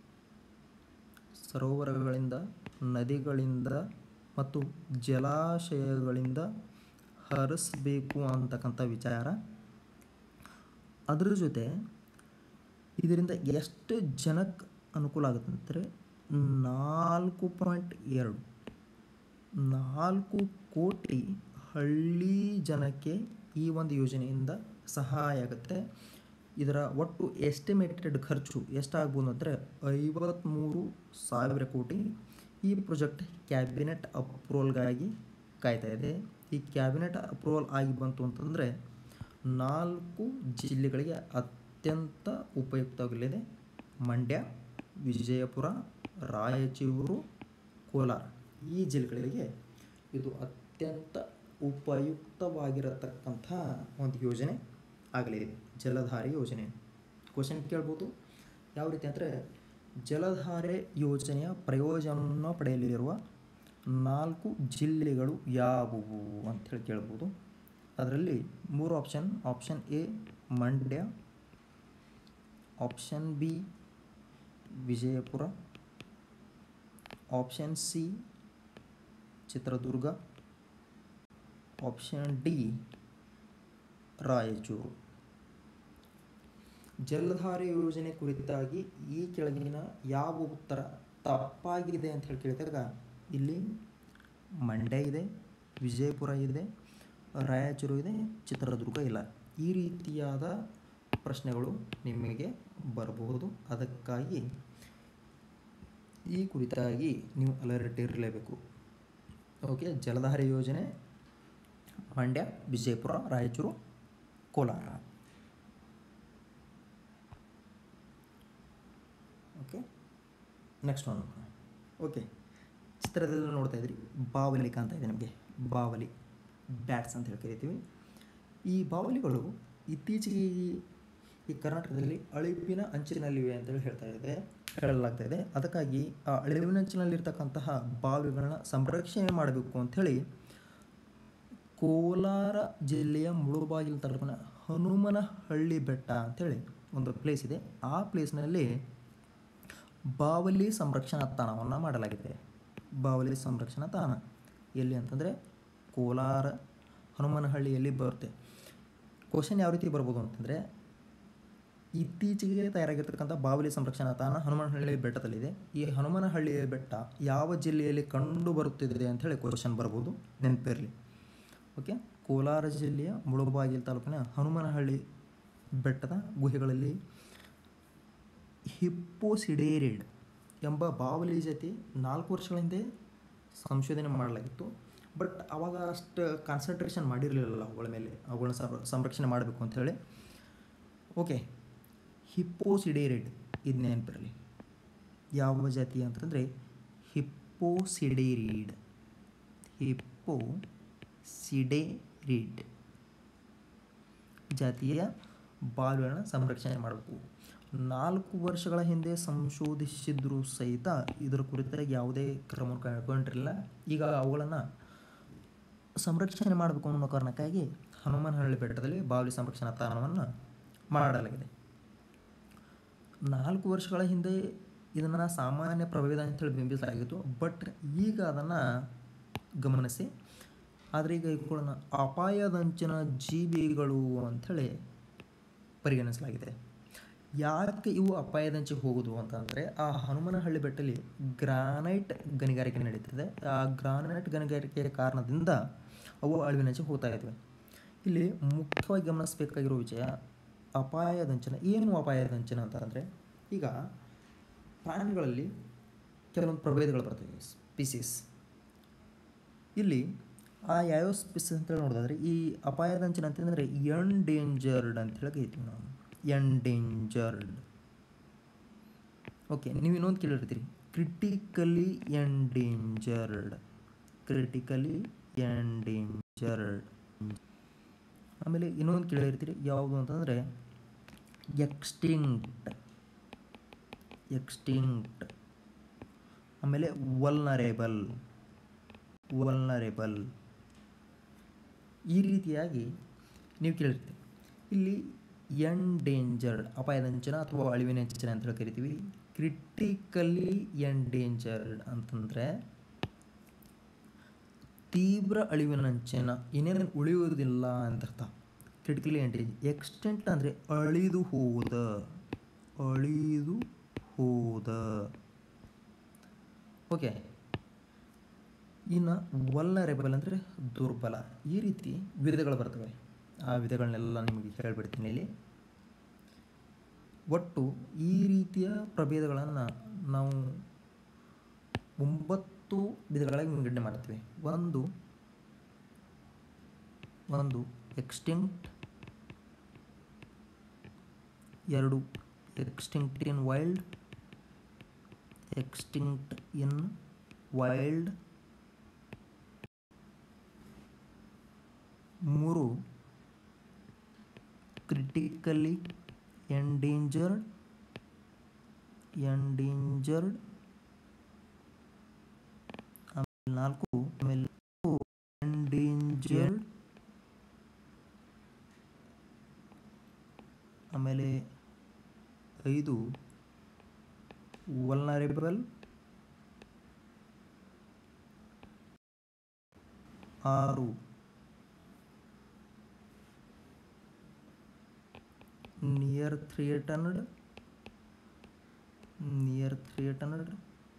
ಸರೋವರಗಳಿಂದ ನದಿಗಳಿಂದ ಮತ್ತು ಜಲಾಶಯಗಳಿಂದ ಹರಿಸಬೇಕು ಅಂತಕ್ಕಂಥ ವಿಚಾರ ಅದರ ಜೊತೆ ಇದರಿಂದ ಎಷ್ಟು ಜನಕ್ಕೆ ಅನುಕೂಲ ಆಗುತ್ತೆ ಅಂದರೆ ನಾಲ್ಕು ಪಾಯಿಂಟ್ ಎರಡು ನಾಲ್ಕು ಕೋಟಿ ಹಳ್ಳಿ ಜನಕ್ಕೆ ಈ ಒಂದು ಯೋಜನೆಯಿಂದ ಸಹಾಯ ಆಗುತ್ತೆ ಇದರ ಒಟ್ಟು ಎಸ್ಟಿಮೇಟೆಡ್ ಖರ್ಚು ಎಷ್ಟಾಗ್ಬೋದು ಅಂದರೆ ಐವತ್ತ್ಮೂರು ಸಾವಿರ ಕೋಟಿ ಈ ಪ್ರಾಜೆಕ್ಟ್ ಕ್ಯಾಬಿನೆಟ್ ಅಪ್ರೂವಲ್ಗಾಗಿ ಕಾಯ್ತಾ ಇದೆ ಈ ಕ್ಯಾಬಿನೆಟ್ ಅಪ್ರೂವಲ್ ಆಗಿ ಬಂತು ಅಂತಂದರೆ ನಾಲ್ಕು ಜಿಲ್ಲೆಗಳಿಗೆ ಅತ್ಯಂತ ಉಪಯುಕ್ತವಾಗಲಿದೆ ಮಂಡ್ಯ ವಿಜಯಪುರ ರಾಯಚೂರು ಕೋಲಾರ ಈ ಜಿಲ್ಲೆಗಳಿಗೆ ಇದು ಅತ್ಯಂತ ಉಪಯುಕ್ತವಾಗಿರತಕ್ಕಂಥ ಒಂದು ಯೋಜನೆ ಆಗಲಿದೆ ಜಲಧಾರೆ ಯೋಜನೆ ಕ್ವಶನ್ ಕೇಳ್ಬೋದು ಯಾವ ರೀತಿ ಅಂದರೆ ಜಲಧಾರೆ ಯೋಜನೆಯ ಪ್ರಯೋಜನವನ್ನು ಪಡೆಯಲಿರುವ ನಾಲ್ಕು ಜಿಲ್ಲೆಗಳು ಯಾವುವು ಅಂಥೇಳಿ ಕೇಳ್ಬೋದು ಅದರಲ್ಲಿ ಮೂರು option option A Mandya option B Vijayapura option C Chitradurga option D Raichur Jaladhare ಯೋಜನೆ ಕುರಿತಾಗಿ ಈ ಕೆಳಗಿನ ಯಾವ ಉತ್ತರ ತಪ್ಪಾಗಿದೆ ಅಂತ ಹೇಳಿ ಕೇಳಿದಾಗ ಇಲ್ಲಿ ಮಂಡ್ಯ ಇದೆ ವಿಜಯಪುರ ಇದೆ ರಾಯಚೂರು ಇದೆ ಚಿತ್ರದುರ್ಗ ಇಲ್ಲ ಈ ರೀತಿಯಾದ ಪ್ರಶ್ನೆಗಳು ನಿಮಗೆ ಬರಬಹುದು ಅದಕ್ಕಾಗಿ ಈ ಕುರಿತಾಗಿ ನೀವು ಅಲರ್ಟ್ ಇರಲೇಬೇಕು ಓಕೆ ಜಲಧಾರೆ ಯೋಜನೆ Mandya Vijayapura Raichur Kolar okay next one okay ಚಿತ್ರದಲ್ಲಿ ನೋಡ್ತಾ ಇದ್ರಿ ಬಾವಲಿ ಕಾಣ್ತಾ ಇದೆ ನಿಮಗೆ ಬಾವಲಿ ಬ್ಯಾಟ್ಸ್ ಅಂತ ಹೇಳಿ ಕರಿತೀವಿ ಈ ಬಾವಲಿಗಳು ಇತ್ತೀಚೆಗೆ ಈ- ಈ ಕರ್ನಾಟಕದಲ್ಲಿ ಅಳಿವಿನ ಅಂಚಿನಲ್ಲಿವೆ ಅಂತೇಳಿ ಹೇಳ್ತಾ ಇದೆ ಹೇಳಲಾಗ್ತಾ ಇದೆ ಅದಕ್ಕಾಗಿ ಆ ಅಳಿವಿನ ಅಂಚಿನಲ್ಲಿರ್ತಕ್ಕಂತಹ ಬಾವಿಗಳನ್ನ ಸಂರಕ್ಷಣೆ ಮಾಡಬೇಕು ಅಂಥೇಳಿ ಕೋಲಾರ ಜಿಲ್ಲೆಯ ಮುಳುಬಾಗಿಲು ತಾಲೂಕಿನ ಹನುಮನಹಳ್ಳಿ ಬೆಟ್ಟ ಅಂಥೇಳಿ ಒಂದು ಪ್ಲೇಸ್ ಇದೆ ಆ ಪ್ಲೇಸ್ನಲ್ಲಿ ಬಾವಲಿ ಸಂರಕ್ಷಣಾ ತಾಣವನ್ನು ಮಾಡಲಾಗಿದೆ ಬಾವಲಿ ಸಂರಕ್ಷಣಾ ತಾಣ ಎಲ್ಲಿ ಅಂತಂದರೆ ಕೋಲಾರ ಹನುಮನಹಳ್ಳಿಯಲ್ಲಿ ಬರುತ್ತೆ ಕ್ವಶನ್ ಯಾವ ರೀತಿ ಬರ್ಬೋದು ಅಂತಂದರೆ ಇತ್ತೀಚೆಗೆ ತಯಾರಾಗಿರ್ತಕ್ಕಂಥ ಬಾವಲಿ ಸಂರಕ್ಷಣಾ ತಾಣ ಹನುಮನಹಳ್ಳಿ ಬೆಟ್ಟದಲ್ಲಿದೆ ಈ ಹನುಮನಹಳ್ಳಿ ಬೆಟ್ಟ ಯಾವ ಜಿಲ್ಲೆಯಲ್ಲಿ ಕಂಡು ಬರುತ್ತಿದೆ ಅಂಥೇಳಿ ಕ್ವಶನ್ ಬರ್ಬೋದು ನೆನಪಿರಲಿ ಓಕೆ ಕೋಲಾರ ಜಿಲ್ಲೆಯ ಮುಳುಬಾಗಿಲು ತಾಲೂಕಿನ ಹನುಮನಹಳ್ಳಿ ಬೆಟ್ಟದ ಗುಹೆಗಳಲ್ಲಿ ಹಿಪ್ಪೋಸಿಡೇರಿಡ್ ಎಂಬ ಬಾವಲಿ ಜೊತೆ ನಾಲ್ಕು ವರ್ಷಗಳ ಹಿಂದೆ ಸಂಶೋಧನೆ ಮಾಡಲಾಗಿತ್ತು ಬಟ್ ಅವಾಗ ಅಷ್ಟು ಕಾನ್ಸಂಟ್ರೇಷನ್ ಮಾಡಿರಲಿಲ್ಲ ಅವುಗಳ ಮೇಲೆ ಅವುಗಳನ್ನ ಸಂರ- ಸಂರಕ್ಷಣೆ ಮಾಡಬೇಕು ಅಂಥೇಳಿ ಓಕೆ ಹಿಪ್ಪೋಸಿಡೇರಿಡ್ ಇದು ನೆನಪಿರಲಿ ಯಾವ ಜಾತಿ ಅಂತಂದರೆ ಹಿಪ್ಪೋಸಿಡೇರಿಡ್ ಹಿಪ್ಪೋ ಸಿಡೇರಿಡ್ ಜಾತಿಯ ಬಾವಿಗಳನ್ನ ಸಂರಕ್ಷಣೆ ಮಾಡಬೇಕು ನಾಲ್ಕು ವರ್ಷಗಳ ಹಿಂದೆ ಸಂಶೋಧಿಸಿದ್ರು ಸಹಿತ ಇದರ ಕುರಿತಾಗಿ ಯಾವುದೇ ಕ್ರಮ ಕೈಗೊಂಡಿರಲಿಲ್ಲ ಈಗ ಅವುಗಳನ್ನು ಸಂರಕ್ಷಣೆ ಮಾಡಬೇಕು ಅನ್ನೋ ಕಾರಣಕ್ಕಾಗಿ ಹನುಮನಹಳ್ಳಿ ಬೆಟ್ಟದಲ್ಲಿ ಬಾವಲಿ ಸಂರಕ್ಷಣಾ ತಾಣವನ್ನು ಮಾಡಲಾಗಿದೆ ನಾಲ್ಕು ವರ್ಷಗಳ ಹಿಂದೆ ಇದನ್ನು ಸಾಮಾನ್ಯ ಪ್ರಭೇದ ಅಂತೇಳಿ ಬಿಂಬಿಸಲಾಗಿತ್ತು ಬಟ್ ಈಗ ಅದನ್ನು ಗಮನಿಸಿ ಆದರೆ ಈಗ ಇವುಗಳನ್ನು ಅಪಾಯದಂಚಿನ ಜೀವಿಗಳು ಅಂಥೇಳಿ ಪರಿಗಣಿಸಲಾಗಿದೆ ಯಾಕೆ ಇವು ಅಪಾಯದಂಚಿಗೆ ಹೋಗುದು ಅಂತಂದರೆ ಆ ಹನುಮನಹಳ್ಳಿ ಬೆಟ್ಟಲ್ಲಿ ಗ್ರಾನೈಟ್ ಗಣಿಗಾರಿಕೆ ನಡೀತಿದೆ ಆ ಗ್ರಾನೈಟ್ ಗಣಿಗಾರಿಕೆಯ ಕಾರಣದಿಂದ ಅವು ಅಳಿವಿನಂಚಿಗೆ ಹೋಗ್ತಾ ಇದ್ವಿ ಇಲ್ಲಿ ಮುಖ್ಯವಾಗಿ ಗಮನಿಸಬೇಕಾಗಿರೋ ವಿಷಯ ಅಪಾಯದಂಚನ ಏನು ಅಪಾಯದಂಚನ ಅಂತಂದರೆ ಈಗ ಪ್ರಾಣಿಗಳಲ್ಲಿ ಕೆಲವೊಂದು ಪ್ರಭೇದಗಳು ಬರ್ತವೆ ಸ್ಪೀಸೀಸ್ ಇಲ್ಲಿ ಆ ಯಾವ್ಯಾವ ಸ್ಪೀಸೀಸ್ ಅಂತೇಳಿ ನೋಡೋದಾದ್ರೆ ಈ ಅಪಾಯದಂಚನ ಅಂತಂದರೆ ಎಂಡೇಂಜರ್ಡ್ ಅಂತೇಳಿ ಕರಿತೀವಿ ನಾವು ಎಂಡೇಂಜರ್ಡ್ ಓಕೆ ನೀವು ಇನ್ನೊಂದು ಕೇಳಿರ್ತೀರಿ ಕ್ರಿಟಿಕಲಿ ಎಂಡೇಂಜರ್ಡ್ ಕ್ರಿಟಿಕಲಿ ಎಂಡೇಂಜರ್ಡ್ ಆಮೇಲೆ ಇನ್ನೊಂದು ಕೇಳಿರ್ತೀರಿ ಯಾವುದು ಅಂತಂದರೆ ಎಕ್ಸ್ಟಿಂಕ್ಟ್ ಎಕ್ಸ್ಟಿಂಕ್ಟ್ ಆಮೇಲೆ ವಲ್ನರೇಬಲ್ ವಲ್ನರೇಬಲ್ ಈ ರೀತಿಯಾಗಿ ನೀವು ಕೇಳಿರ್ತೀರಿ ಇಲ್ಲಿ ಎಂಡೇಂಜರ್ಡ್ ಅಪಾಯದಂಚನ ಅಥವಾ ಅಳಿವಿನ ಅಂಚನ ಅಂತ ಹೇಳಿ ಕರಿತೀವಿ ಕ್ರಿಟಿಕಲಿ ಎಂಡೇಂಜರ್ಡ್ ಅಂತಂದರೆ ತೀವ್ರ ಅಳಿವಿನಂಚಿನ ಇನ್ನೇನು ಉಳಿಯುವುದಿಲ್ಲ ಅಂತ ಅರ್ಥ ಕ್ರಿಟಿಕಲಿ ಎಂಡೇಂಜ್ ಎಕ್ಸ್ಟೆಂಟ್ ಅಂದರೆ ಅಳಿದು ಹೋದ ಅಳಿದು ಹೋದ ಓಕೆ ಇನ್ನು ವಲ್ನರೇಬಲ್ ಅಂದರೆ ದುರ್ಬಲ ಈ ರೀತಿ ವಿಧಗಳು ಬರ್ತವೆ ಆ ವಿಧಗಳನ್ನೆಲ್ಲ ನಿಮಗೆ ಹೇಳ್ಬಿಡ್ತೀನಿ ಇಲ್ಲಿ ಒಟ್ಟು ಈ ರೀತಿಯ ಪ್ರಭೇದಗಳನ್ನು ನಾವು ಒಂಬತ್ತು ವಿಧಗಳಾಗಿ ವಿಂಗಡಣೆ ಮಾಡ್ತೀವಿ ಒಂದು ಒಂದು ಎಕ್ಸ್ಟಿಂಕ್ಟ್ ಎರಡು extinct in wild extinct in wild ಮೂರು ಕ್ರಿಟಿಕಲಿ ಎಂಡೇಂಜರ್ಡ್ ಎಂಡೇಂಜರ್ಡ್ ಆಮೇಲೆ ನಾಲ್ಕು ವೇರಿಯಬಲ್ ಆರು near threatened near threatened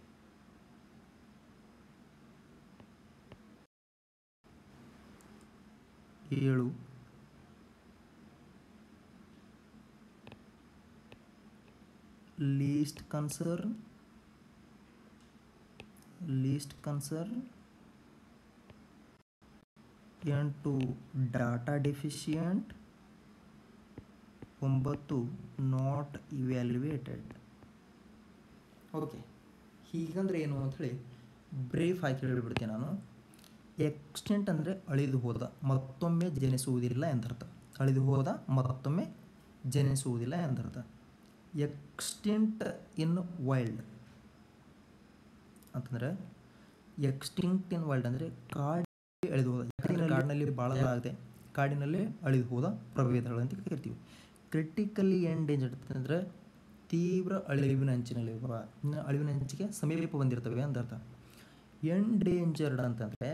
ಏಳು ಲೀಸ್ಟ್ ಕನ್ಸರ್ನ್ ಲೀಸ್ಟ್ ಕನ್ಸರ್ನ್ ಎಂಟು ಡಾಟಾ ಡೆಫಿಷಿಯಂಟ್ ಒಂಬತ್ತು ನಾಟ್ ಇವ್ಯಾಲ್ಯುವೇಟೆಡ್ ಓಕೆ ಹೀಗಂದ್ರೆ ಏನು ಅಂಥೇಳಿ ಬ್ರೀಫ್ ಆಗಿ ಹೇಳಿಬಿಡ್ತೀನಿ ನಾನು ಎಕ್ಸ್ಟೆಂಟ್ ಅಂದರೆ ಅಳಿದು ಹೋದ ಮತ್ತೊಮ್ಮೆ ಜನಿಸುವುದಿಲ್ಲ ಎಂದರ್ಥ ಅಳಿದು ಹೋದ ಮತ್ತೊಮ್ಮೆ ಜನಿಸುವುದಿಲ್ಲ ಎಂದರ್ಥ ಎಕ್ಸ್ಟೆಂಟ್ ಇನ್ ವೈಲ್ಡ್ ಅಂತಂದರೆ ಎಕ್ಸ್ಟಿಂಕ್ಟ್ ಇನ್ ವೈಲ್ಡ್ ಅಂದರೆ ಕಾಡಿ ಅಳಿದು ಹೋದ ಯಾಕಂದರೆ ಕಾಡಿನಲ್ಲಿ ಬಾಳಲಾಗದೆ ಕಾಡಿನಲ್ಲಿ ಅಳಿದು ಹೋದ ಪ್ರಭೇದಗಳು ಅಂತ ಕರಿತೀವಿ ಕ್ರಿಟಿಕಲಿ ಎಂಡೇಂಜರ್ಡ್ ಅಂದರೆ ತೀವ್ರ ಅಳಿವಿನ ಅಂಚಿನಲ್ಲಿರುವ ಇನ್ನು ಅಳಿವಿನ ಅಂಚಿಗೆ ಸಮೀಪ ಬಂದಿರ್ತವೆ ಅಂತ ಅರ್ಥ ಎಂಡೇಂಜರ್ಡ್ ಅಂತಂದರೆ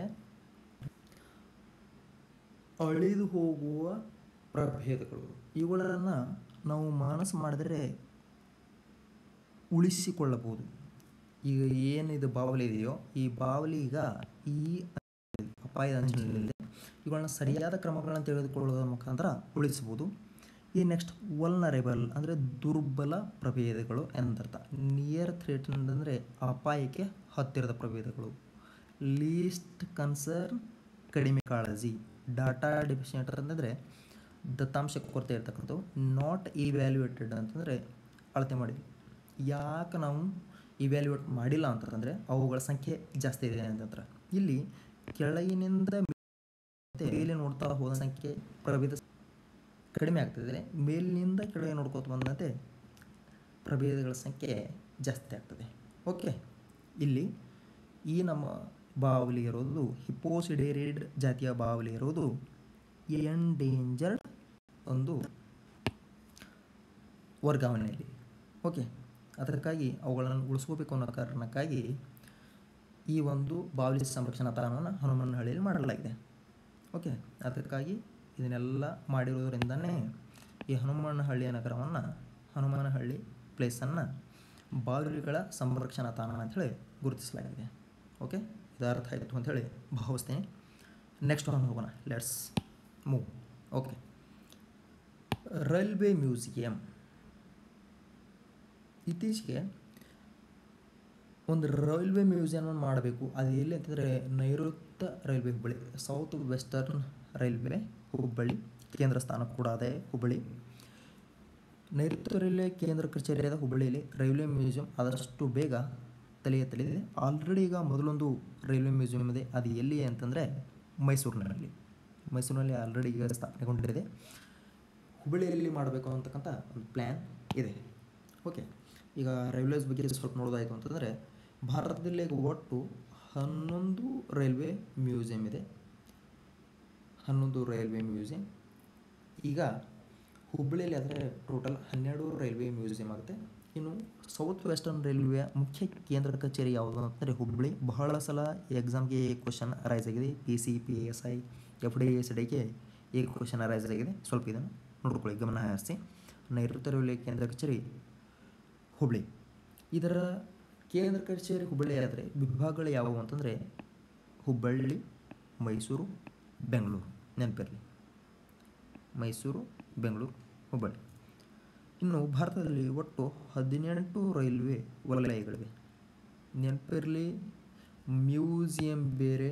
ಅಳಿದು ಹೋಗುವ ಪ್ರಭೇದಗಳು ಇವುಗಳನ್ನು ನಾವು ಮಾನಸ ಮಾಡಿದರೆ ಉಳಿಸಿಕೊಳ್ಳಬಹುದು ಈಗ ಏನಿದು ಬಾವಲಿ ಇದೆಯೋ ಈ ಬಾವಲಿ ಈಗ ಈ ಅಪಾಯದ ಅಂಚಿನಲ್ಲಿದೆ ಇವುಗಳನ್ನ ಸರಿಯಾದ ಕ್ರಮಗಳನ್ನು ತೆಗೆದುಕೊಳ್ಳುವುದರ ಮುಖಾಂತರ ಉಳಿಸಬಹುದು ಈ ನೆಕ್ಸ್ಟ್ ವಲ್ನರೇಬಲ್ ಅಂದರೆ ದುರ್ಬಲ ಪ್ರಭೇದಗಳು ಎಂದರ್ಥ ನಿಯರ್ ಥ್ರೆಟ್ ಅಂದರೆ ಅಪಾಯಕ್ಕೆ ಹತ್ತಿರದ ಪ್ರಭೇದಗಳು ಲೀಸ್ಟ್ ಕನ್ಸರ್ನ್ ಕಡಿಮೆ ಕಾಳಜಿ ಡಾಟಾ ಡೆಫಿಷಿಯಂಟ್ ಅಂತಂದರೆ ದತ್ತಾಂಶ ಕೊರತೆ ಇರ್ತಕ್ಕಂಥವು ನಾಟ್ ಇವ್ಯಾಲ್ಯುಯೇಟೆಡ್ ಅಂತಂದರೆ ಅಳತೆ ಮಾಡಿ ಯಾಕೆ ನಾವು ಇವ್ಯಾಲ್ಯುಯೇಟ್ ಮಾಡಿಲ್ಲ ಅಂತಂದರೆ ಅವುಗಳ ಸಂಖ್ಯೆ ಜಾಸ್ತಿ ಇದೆ ಅಂತಂದ್ರೆ ಇಲ್ಲಿ ಕೆಳಗಿನಿಂದ ಮೇಲೆ ನೋಡ್ತಾ ಹೋದ ಸಂಖ್ಯೆ ಪ್ರಭೇದ ಕಡಿಮೆ ಆಗ್ತದೆ ಮೇಲಿನಿಂದ ಕೆಳಗೆ ನೋಡ್ಕೋತ ಬಂದಂತೆ ಪ್ರಭೇದಗಳ ಸಂಖ್ಯೆ ಜಾಸ್ತಿ ಆಗ್ತದೆ ಓಕೆ ಇಲ್ಲಿ ಈ ನಮ್ಮ ಬಾವಲಿ ಇರೋದು ಹಿಪ್ಪೋಸಿಡೇರಿಡ್ ಜಾತಿಯ ಬಾವಲಿ ಇರೋದು ಎಂಡೇಂಜರ್ಡ್ ಒಂದು ವರ್ಗಾವಣೆಯಲ್ಲಿ ಓಕೆ ಅದಕ್ಕಾಗಿ ಅವುಗಳನ್ನು ಉಳಿಸ್ಕೋಬೇಕು ಅನ್ನೋ ಕಾರಣಕ್ಕಾಗಿ ಈ ಒಂದು ಬಾವಲಿ ಸಂರಕ್ಷಣಾ ತಾಣವನ್ನು ಹನುಮನಹಳ್ಳಿಯಲ್ಲಿ ಮಾಡಲಾಗಿದೆ ಓಕೆ ಅದಕ್ಕಾಗಿ ಇದನ್ನೆಲ್ಲ ಮಾಡಿರೋದ್ರಿಂದನೇ ಈ ಹನುಮನಹಳ್ಳಿಯ ನಗರವನ್ನು ಹನುಮನಹಳ್ಳಿ ಪ್ಲೇಸನ್ನು ಬಾವಲಿಗಳ ಸಂರಕ್ಷಣಾ ತಾಣ ಅಂಥೇಳಿ ಗುರುತಿಸಲಾಗಿದೆ ಓಕೆ ಇದು ಅರ್ಥ ಆಯಿತು ಅಂಥೇಳಿ ಭಾವಿಸ್ತೀನಿ ನೆಕ್ಸ್ಟ್ ಒಂದು ಹೋಗೋಣ let's move okay railway museum ಇತ್ತೀಚೆಗೆ ಒಂದು ರೈಲ್ವೆ ಮ್ಯೂಸಿಯಂ ಮಾಡಬೇಕು ಅದು ಎಲ್ಲಿ ಅಂತಂದರೆ ನೈಋತ್ಯ railway Hubballi south western railway Hubballi ಕೇಂದ್ರ ಸ್ಥಾನ ಕೂಡ ಅದೇ ಹುಬ್ಬಳ್ಳಿ ನೈಋತ್ಯ ರೈಲ್ವೆ ಕೇಂದ್ರ ಕಚೇರಿಯಾದ ಹುಬ್ಬಳ್ಳಿಯಲ್ಲಿ ರೈಲ್ವೆ ಮ್ಯೂಸಿಯಂ ಆದಷ್ಟು ಬೇಗ ತಲೆ ಎತ್ತಲಿದೆ ಆಲ್ರೆಡಿ ಈಗ ಮೊದಲೊಂದು ರೈಲ್ವೆ ಮ್ಯೂಸಿಯಂ ಇದೆ ಅದು ಎಲ್ಲಿ ಅಂತಂದರೆ ಮೈಸೂರಿನಲ್ಲಿ ಮೈಸೂರಿನಲ್ಲಿ ಆಲ್ರೆಡಿ ಈಗ ಸ್ಥಾಪನೆಗೊಂಡಿದೆ ಹುಬ್ಬಳ್ಳಿಯಲ್ಲಿ ಮಾಡಬೇಕು ಅಂತಕ್ಕಂಥ ಒಂದು ಪ್ಲ್ಯಾನ್ ಇದೆ ಓಕೆ ಈಗ ರೈಲ್ವೇಸ್ ಬಗ್ಗೆ ಸ್ವಲ್ಪ ನೋಡೋದಾಯಿತು ಅಂತಂದರೆ ಭಾರತದಲ್ಲಿ ಈಗ ಒಟ್ಟು ಹನ್ನೊಂದು ರೈಲ್ವೆ ಮ್ಯೂಸಿಯಂ ಇದೆ ಹನ್ನೊಂದು ರೈಲ್ವೆ ಮ್ಯೂಸಿಯಂ ಈಗ ಹುಬ್ಬಳ್ಳಿಯಲ್ಲಿ ಆದರೆ ಟೋಟಲ್ ಹನ್ನೆರಡು ರೈಲ್ವೆ ಮ್ಯೂಸಿಯಂ ಆಗುತ್ತೆ ಇನ್ನು ಸೌತ್ ವೆಸ್ಟರ್ನ್ ರೈಲ್ವೆಯ ಮುಖ್ಯ ಕೇಂದ್ರ ಕಚೇರಿ ಯಾವುದು ಅಂತಂದರೆ ಹುಬ್ಬಳ್ಳಿ ಬಹಳ ಸಲ ಎಕ್ಸಾಮ್ಗೆ ಕ್ವಶನ್ ಅರೈಸ್ ಆಗಿದೆ P C P S I F D S ಡಿಗೆ ಈ ಕ್ವಶನ್ ಅರೈಸ್ ಆಗಿದೆ ಸ್ವಲ್ಪ ಇದನ್ನು ನೋಡ್ಕೊಳ್ಳಿ ಗಮನ ಹರಿಸಿ ನೈಋತ್ಯ ರೈಲ್ವೆ ಕೇಂದ್ರ ಕಚೇರಿ ಹುಬ್ಬಳ್ಳಿ ಇದರ ಕೇಂದ್ರ ಕಚೇರಿ ಹುಬ್ಬಳ್ಳಿ ಆದರೆ ವಿಭಾಗಗಳು ಯಾವುವು ಅಂತಂದರೆ ಹುಬ್ಬಳ್ಳಿ ಮೈಸೂರು ಬೆಂಗಳೂರು ನೆನಪಿರಲಿ ಮೈಸೂರು ಬೆಂಗಳೂರು ಹುಬ್ಬಳ್ಳಿ ಇನ್ನು ಭಾರತದಲ್ಲಿ ಒಟ್ಟು ಹದಿನೆಂಟು ರೈಲ್ವೆ ವಲಯಗಳಿವೆ ನೆನಪಿರಲಿ ಮ್ಯೂಸಿಯಂ ಬೇರೆ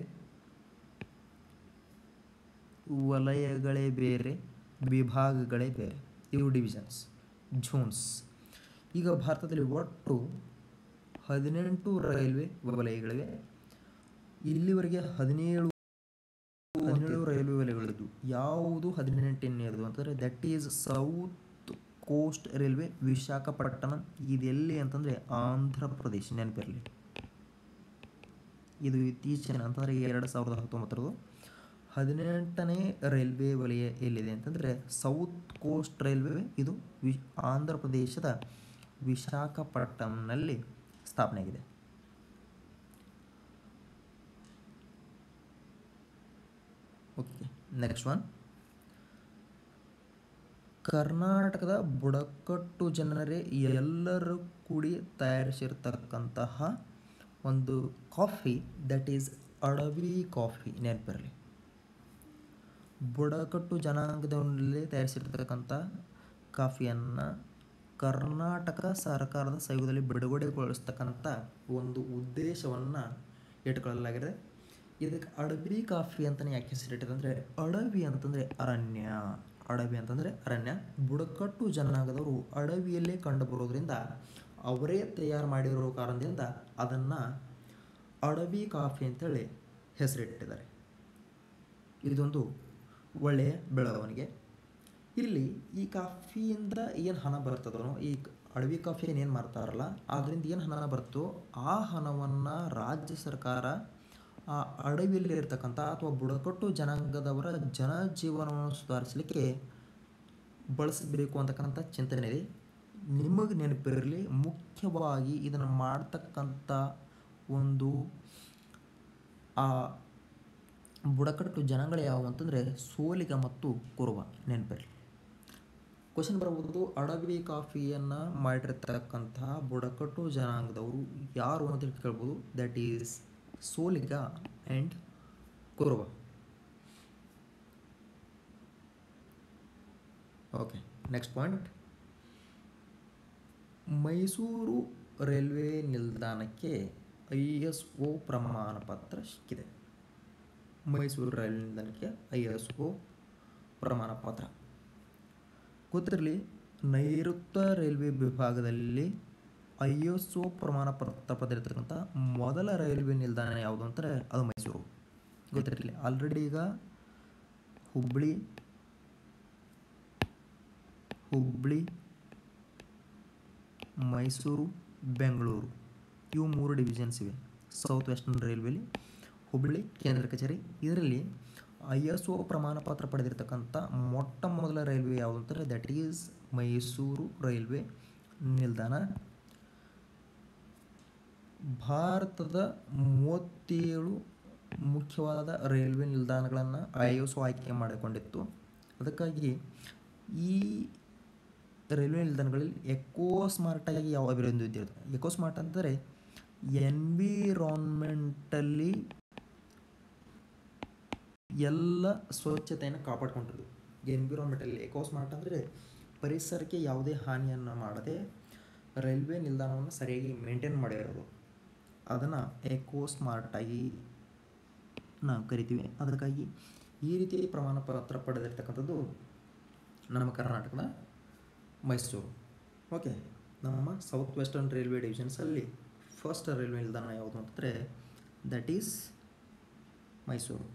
ವಲಯಗಳೇ ಬೇರೆ ವಿಭಾಗಗಳೇ ಬೇರೆ ಇವು ಡಿವಿಷನ್ಸ್ ಝೋನ್ಸ್ ಈಗ ಭಾರತದಲ್ಲಿ ಒಟ್ಟು ಹದಿನೆಂಟು ರೈಲ್ವೆ ವಲಯಗಳಿವೆ ಇಲ್ಲಿವರೆಗೆ ಹದಿನೇಳು ಹದಿನೇಳು ರೈಲ್ವೆ ವಲಯಗಳಿದ್ದು ಯಾವುದು ಹದಿನೆಂಟನೇದು ಅಂತಂದರೆ that is south coast railway Visakhapatnam ಇದೆಲ್ಲಿ ಅಂತಂದರೆ ಆಂಧ್ರ ಪ್ರದೇಶ ನೆನಪಿರಲಿ ಇದು ಇತ್ತೀಚಿನ ಅಂತಂದರೆ ಎರಡು ಸಾವಿರದ ಹತ್ತೊಂಬತ್ತರದು ಹದಿನೆಂಟನೇ ರೈಲ್ವೆ ವಲಯ ಎಲ್ಲಿದೆ ಅಂತಂದರೆ ಸೌತ್ ಕೋಸ್ಟ್ ರೈಲ್ವೆ ಇದು ವಿ ಆಂಧ್ರ ಪ್ರದೇಶದ ವಿಶಾಖಪಟ್ಟಣಂನಲ್ಲಿ ಸ್ಥಾಪನೆಯಾಗಿದೆ ಓಕೆ ನೆಕ್ಸ್ಟ್ ಒನ್ ಕರ್ನಾಟಕದ ಬುಡಕಟ್ಟು ಜನರೇ ಎಲ್ಲರೂ ಕೂಡಿ ತಯಾರಿಸಿರ್ತಕ್ಕಂತಹ ಒಂದು coffee that is Adavi coffee ನೆನಪಿರಲಿ ಬುಡಕಟ್ಟು ಜನಾಂಗದಲ್ಲಿ ತಯಾರಿಸಿರ್ತಕ್ಕಂಥ ಕಾಫಿಯನ್ನು ಕರ್ನಾಟಕ ಸರ್ಕಾರದ ಸಹಯೋಗದಲ್ಲಿ ಬಿಡುಗಡೆಗೊಳಿಸ್ತಕ್ಕಂಥ ಒಂದು ಉದ್ದೇಶವನ್ನು ಇಟ್ಕೊಳ್ಳಲಾಗಿದೆ ಇದಕ್ಕೆ ಅಡವಿ ಕಾಫಿ ಅಂತಲೇ ಯಾಕೆ ಹೆಸರಿಟ್ಟಿದೆ ಅಂದರೆ ಅಡವಿ ಅಂತಂದರೆ ಅರಣ್ಯ ಅಡವಿ ಅಂತಂದರೆ ಅರಣ್ಯ ಬುಡಕಟ್ಟು ಜನಾಂಗದವರು ಅಡವಿಯಲ್ಲೇ ಕಂಡುಬರೋದ್ರಿಂದ ಅವರೇ ತಯಾರು ಮಾಡಿರೋ ಕಾರಣದಿಂದ ಅದನ್ನು ಅಡವಿ ಕಾಫಿ ಅಂತೇಳಿ ಹೆಸರಿಟ್ಟಿದ್ದಾರೆ ಇದೊಂದು ಒಳ್ಳೆಯ ಬೆಳವಣಿಗೆ ಇಲ್ಲಿ ಈ ಕಾಫಿಯಿಂದ ಏನು ಹಣ ಬರ್ತದೋ ಈ ಅಡವಿ ಕಾಫಿ ಏನು ಮಾರ್ತಾರಲ್ಲ ಅದರಿಂದ ಏನು ಹಣ ಬರ್ತೋ ಆ ಹಣವನ್ನು ರಾಜ್ಯ ಸರ್ಕಾರ ಆ ಅಡವಿಯಲ್ಲಿ ಇರ್ತಕ್ಕಂಥ ಅಥವಾ ಬುಡಕಟ್ಟು ಜನಾಂಗದವರ ಜನಜೀವನವನ್ನು ಸುಧಾರಿಸಲಿಕ್ಕೆ ಬಳಸಬೇಕು ಅಂತಕ್ಕಂಥ ಚಿಂತನೆ ಇದೆ ನಿಮಗೆ ನೆನಪಿರಲಿ ಮುಖ್ಯವಾಗಿ ಇದನ್ನು ಮಾಡ್ತಕ್ಕಂಥ ಒಂದು ಆ ಬುಡಕಟ್ಟು ಜನಾಂಗಗಳು ಯಾವುವು ಅಂತಂದರೆ ಸೋಲಿಗ ಮತ್ತು ಕುರುಬ ನೆನಪಿರಲಿ ಕ್ವಶನ್ ಬರ್ಬೋದು ಅಡವಿ ಕಾಫಿಯನ್ನು ಮಾಡಿರ್ತಕ್ಕಂತಹ ಬುಡಕಟ್ಟು ಜನಾಂಗದವರು ಯಾರು ಅಂತ ಹೇಳಿ ಕೇಳ್ಬೋದು that is Soliga and Kuruba okay next point Mysuru railway ನಿಲ್ದಾಣಕ್ಕೆ ಐ ಎಸ್ ಒ ಪ್ರಮಾಣ ಪತ್ರ ಸಿಕ್ಕಿದೆ ಮೈಸೂರು ರೈಲ್ವೆ ನಿಲ್ದಾಣಕ್ಕೆ ಐ ಎಸ್ ಒ ಪ್ರಮಾಣ ಪತ್ರ ಗೊತ್ತಿರಲಿ ನೈಋತ್ಯ ರೈಲ್ವೆ ವಿಭಾಗದಲ್ಲಿ ಐ ಎಸ್ ಒ ಪ್ರಮಾಣ ಪತ್ರ ಪಡೆದಿರ್ತಕ್ಕಂಥ ಮೊದಲ ರೈಲ್ವೆ ನಿಲ್ದಾಣ ಯಾವುದು ಅಂತಾರೆ ಅದು ಮೈಸೂರು ಗೊತ್ತಿರಲಿ ಆಲ್ರೆಡಿ ಈಗ ಹುಬ್ಬಳ್ಳಿ ಹುಬ್ಬಳ್ಳಿ ಮೈಸೂರು ಬೆಂಗಳೂರು ಇವು ಮೂರು ಡಿವಿಷನ್ಸ್ ಇವೆ ಸೌತ್ ವೆಸ್ಟರ್ನ್ ರೈಲ್ವೇಲಿ ಹುಬ್ಬಳ್ಳಿ ಕೇಂದ್ರ ಕಚೇರಿ ಇದರಲ್ಲಿ ಐ ಎಸ್ ಒ ಪ್ರಮಾಣ ಪತ್ರ ಪಡೆದಿರ್ತಕ್ಕಂಥ ಮೊಟ್ಟ ಮೊದಲ ರೈಲ್ವೆ ಯಾವುದು ಅಂತಾರೆ ದಟ್ ಈಸ್ ಮೈಸೂರು ರೈಲ್ವೆ ನಿಲ್ದಾಣ ಭಾರತದ ಮೂವತ್ತೇಳು ಮುಖ್ಯವಾದ ರೈಲ್ವೆ ನಿಲ್ದಾಣಗಳನ್ನು ಐ ಎಸ್ ಒ ಆಯ್ಕೆ ಮಾಡಿಕೊಂಡಿತ್ತು ಅದಕ್ಕಾಗಿ ಈ ರೈಲ್ವೆ ನಿಲ್ದಾಣಗಳಲ್ಲಿ ಎಕೋ ಸ್ಮಾರ್ಟಾಗಿ ಯಾವ ಅಭಿವೃದ್ಧಿ ಹೊಂದಿರುತ್ತೆ ಎಕೋ ಸ್ಮಾರ್ಟ್ ಅಂದರೆ ಎನ್ವಿರಾನ್ಮೆಂಟಲ್ಲಿ ಎಲ್ಲ ಸ್ವಚ್ಛತೆಯನ್ನು ಕಾಪಾಡ್ಕೊಂಡಿರೋದು ಎನ್ವಿರಾನ್ಮೆಂಟಲ್ಲಿ ಎಕೋ ಸ್ಮಾರ್ಟ್ ಅಂದರೆ ಪರಿಸರಕ್ಕೆ ಯಾವುದೇ ಹಾನಿಯನ್ನು ಮಾಡದೆ ರೈಲ್ವೆ ನಿಲ್ದಾಣವನ್ನು ಸರಿಯಾಗಿ ಮೇಂಟೈನ್ ಮಾಡಿರೋದು ಅದನ್ನು ಎಕೋ ಸ್ಮಾರ್ಟಾಗಿ ನಾವು ಕರಿತೀವಿ ಅದಕ್ಕಾಗಿ ಈ ರೀತಿ ಪ್ರಮಾಣ ಪತ್ರ ಪಡೆದಿರ್ತಕ್ಕಂಥದ್ದು ನಮ್ಮ ಕರ್ನಾಟಕದ ಮೈಸೂರು ಓಕೆ ನಮ್ಮ ಸೌತ್ ವೆಸ್ಟರ್ನ್ ರೈಲ್ವೆ ಡಿವಿಷನ್ಸಲ್ಲಿ ಫಸ್ಟ್ ರೈಲ್ವೆ ನಿಲ್ದಾಣ ಯಾವುದು ಅಂತಂದರೆ ದಟ್ ಈಸ್ ಮೈಸೂರು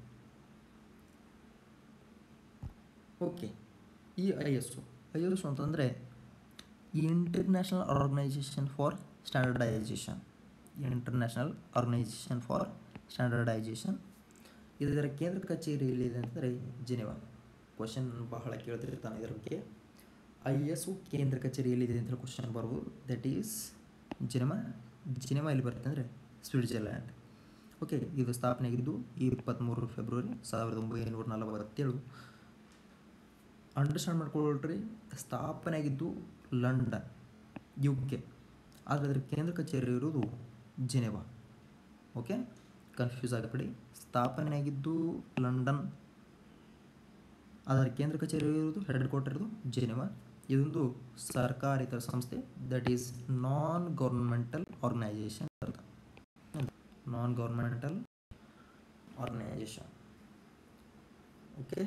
ಓಕೆ ಈ ಐ ಎಸ್ ಐ ಎಸ್ ಅಂತಂದರೆ international organisation for standardisation international organisation for standardisation ಇದರ ಕೇಂದ್ರ ಕಚೇರಿ ಎಲ್ಲಿದೆ ಅಂತಂದರೆ ಜಿನೆವಾ ಕ್ವಶನ್ ಬಹಳ ಕೇಳ್ತಿರ್ತಾನೆ ಇದರ ಬಗ್ಗೆ ಐ ಎಸ್ ಒ ಕೇಂದ್ರ ಕಚೇರಿ ಎಲ್ಲಿದೆ ಅಂತ ಕ್ವಶನ್ ಬರ್ಬೋದು ದಟ್ ಈಸ್ ಜಿನೆಮಾ ಜಿನೆಮಾ ಎಲ್ಲಿ ಬರುತ್ತೆ ಅಂದರೆ ಸ್ವಿಟ್ಜರ್ಲ್ಯಾಂಡ್ ಓಕೆ ಇದು ಸ್ಥಾಪನೆ ಆಗಿದ್ದು ಇಪ್ಪತ್ತ್ಮೂರು ಫೆಬ್ರವರಿ ಸಾವಿರದ ಒಂಬೈನೂರ ನಲವತ್ತೇಳು ಅಂಡರ್ಸ್ಟ್ಯಾಂಡ್ ಮಾಡ್ಕೊಳ್ರಿ ಸ್ಥಾಪನೆ ಆಗಿದ್ದು ಲಂಡನ್ ಯು ಕೆ ಆದರೆ ಅದರ ಕೇಂದ್ರ ಕಚೇರಿ ಇರೋದು ಜಿನೆವಾ ಓಕೆ ಕನ್ಫ್ಯೂಸ್ ಆಗಬೇಡಿ ಸ್ಥಾಪನೆ ಆಗಿದ್ದು ಲಂಡನ್ ಅದರ ಕೇಂದ್ರ ಕಚೇರಿ ಇರೋದು ಹೆಡ್ ಕ್ವಾರ್ಟರ್ ಇರೋದು ಜಿನೆವಾ ಇದೊಂದು ಸರ್ಕಾರೇತರ ಸಂಸ್ಥೆ that is non governmental organisation ಅಂತ ನಾನ್ ಗೌರ್ಮೆಂಟಲ್ ಆರ್ಗನೈಜೇಷನ್ ಓಕೆ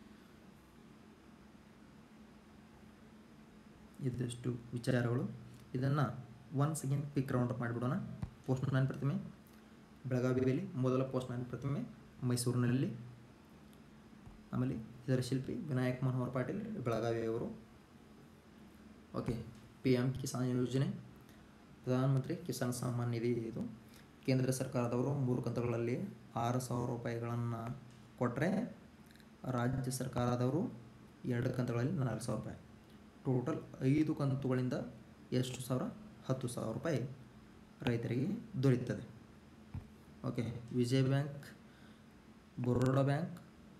ಇದಿಷ್ಟು ವಿಚಾರಗಳು ಇದನ್ನು once again pick round up ಮಾಡಿಬಿಡೋಣ ಪೋಸ್ಟ್ ಮ್ಯಾನ್ ಪ್ರತಿಮೆ ಬೆಳಗಾವಿಯಲ್ಲಿ ಮೊದಲ ಪೋಸ್ಟ್ ಮ್ಯಾನ್ ಪ್ರತಿಮೆ ಮೈಸೂರಿನಲ್ಲಿ ಆಮೇಲೆ ಇದರ ಶಿಲ್ಪಿ ವಿನಾಯಕ್ ಮನೋಹರ್ ಪಾಟೀಲ್ ಬೆಳಗಾವಿಯವರು ಓಕೆ ಪಿ ಎಮ್ ಕಿಸಾನ್ ಯೋಜನೆ ಪ್ರಧಾನಮಂತ್ರಿ ಕಿಸಾನ್ ಸಮ್ಮಾನ್ ನಿಧಿ ಇದು ಕೇಂದ್ರ ಸರ್ಕಾರದವರು ಮೂರು ಕಂತುಗಳಲ್ಲಿ ಆರು ಸಾವಿರ ರೂಪಾಯಿಗಳನ್ನು ಕೊಟ್ಟರೆ ರಾಜ್ಯ ಸರ್ಕಾರದವರು ಎರಡು ಕಂತುಗಳಲ್ಲಿ ನಾಲ್ಕು ಸಾವಿರ ರೂಪಾಯಿ ಟೋಟಲ್ ಐದು ಕಂತುಗಳಿಂದ ಎಷ್ಟು ಸಾವಿರ ಹತ್ತು ಸಾವಿರ ರೂಪಾಯಿ ರೈತರಿಗೆ ದೊರೆಯುತ್ತದೆ okay Vijaya bank Baroda bank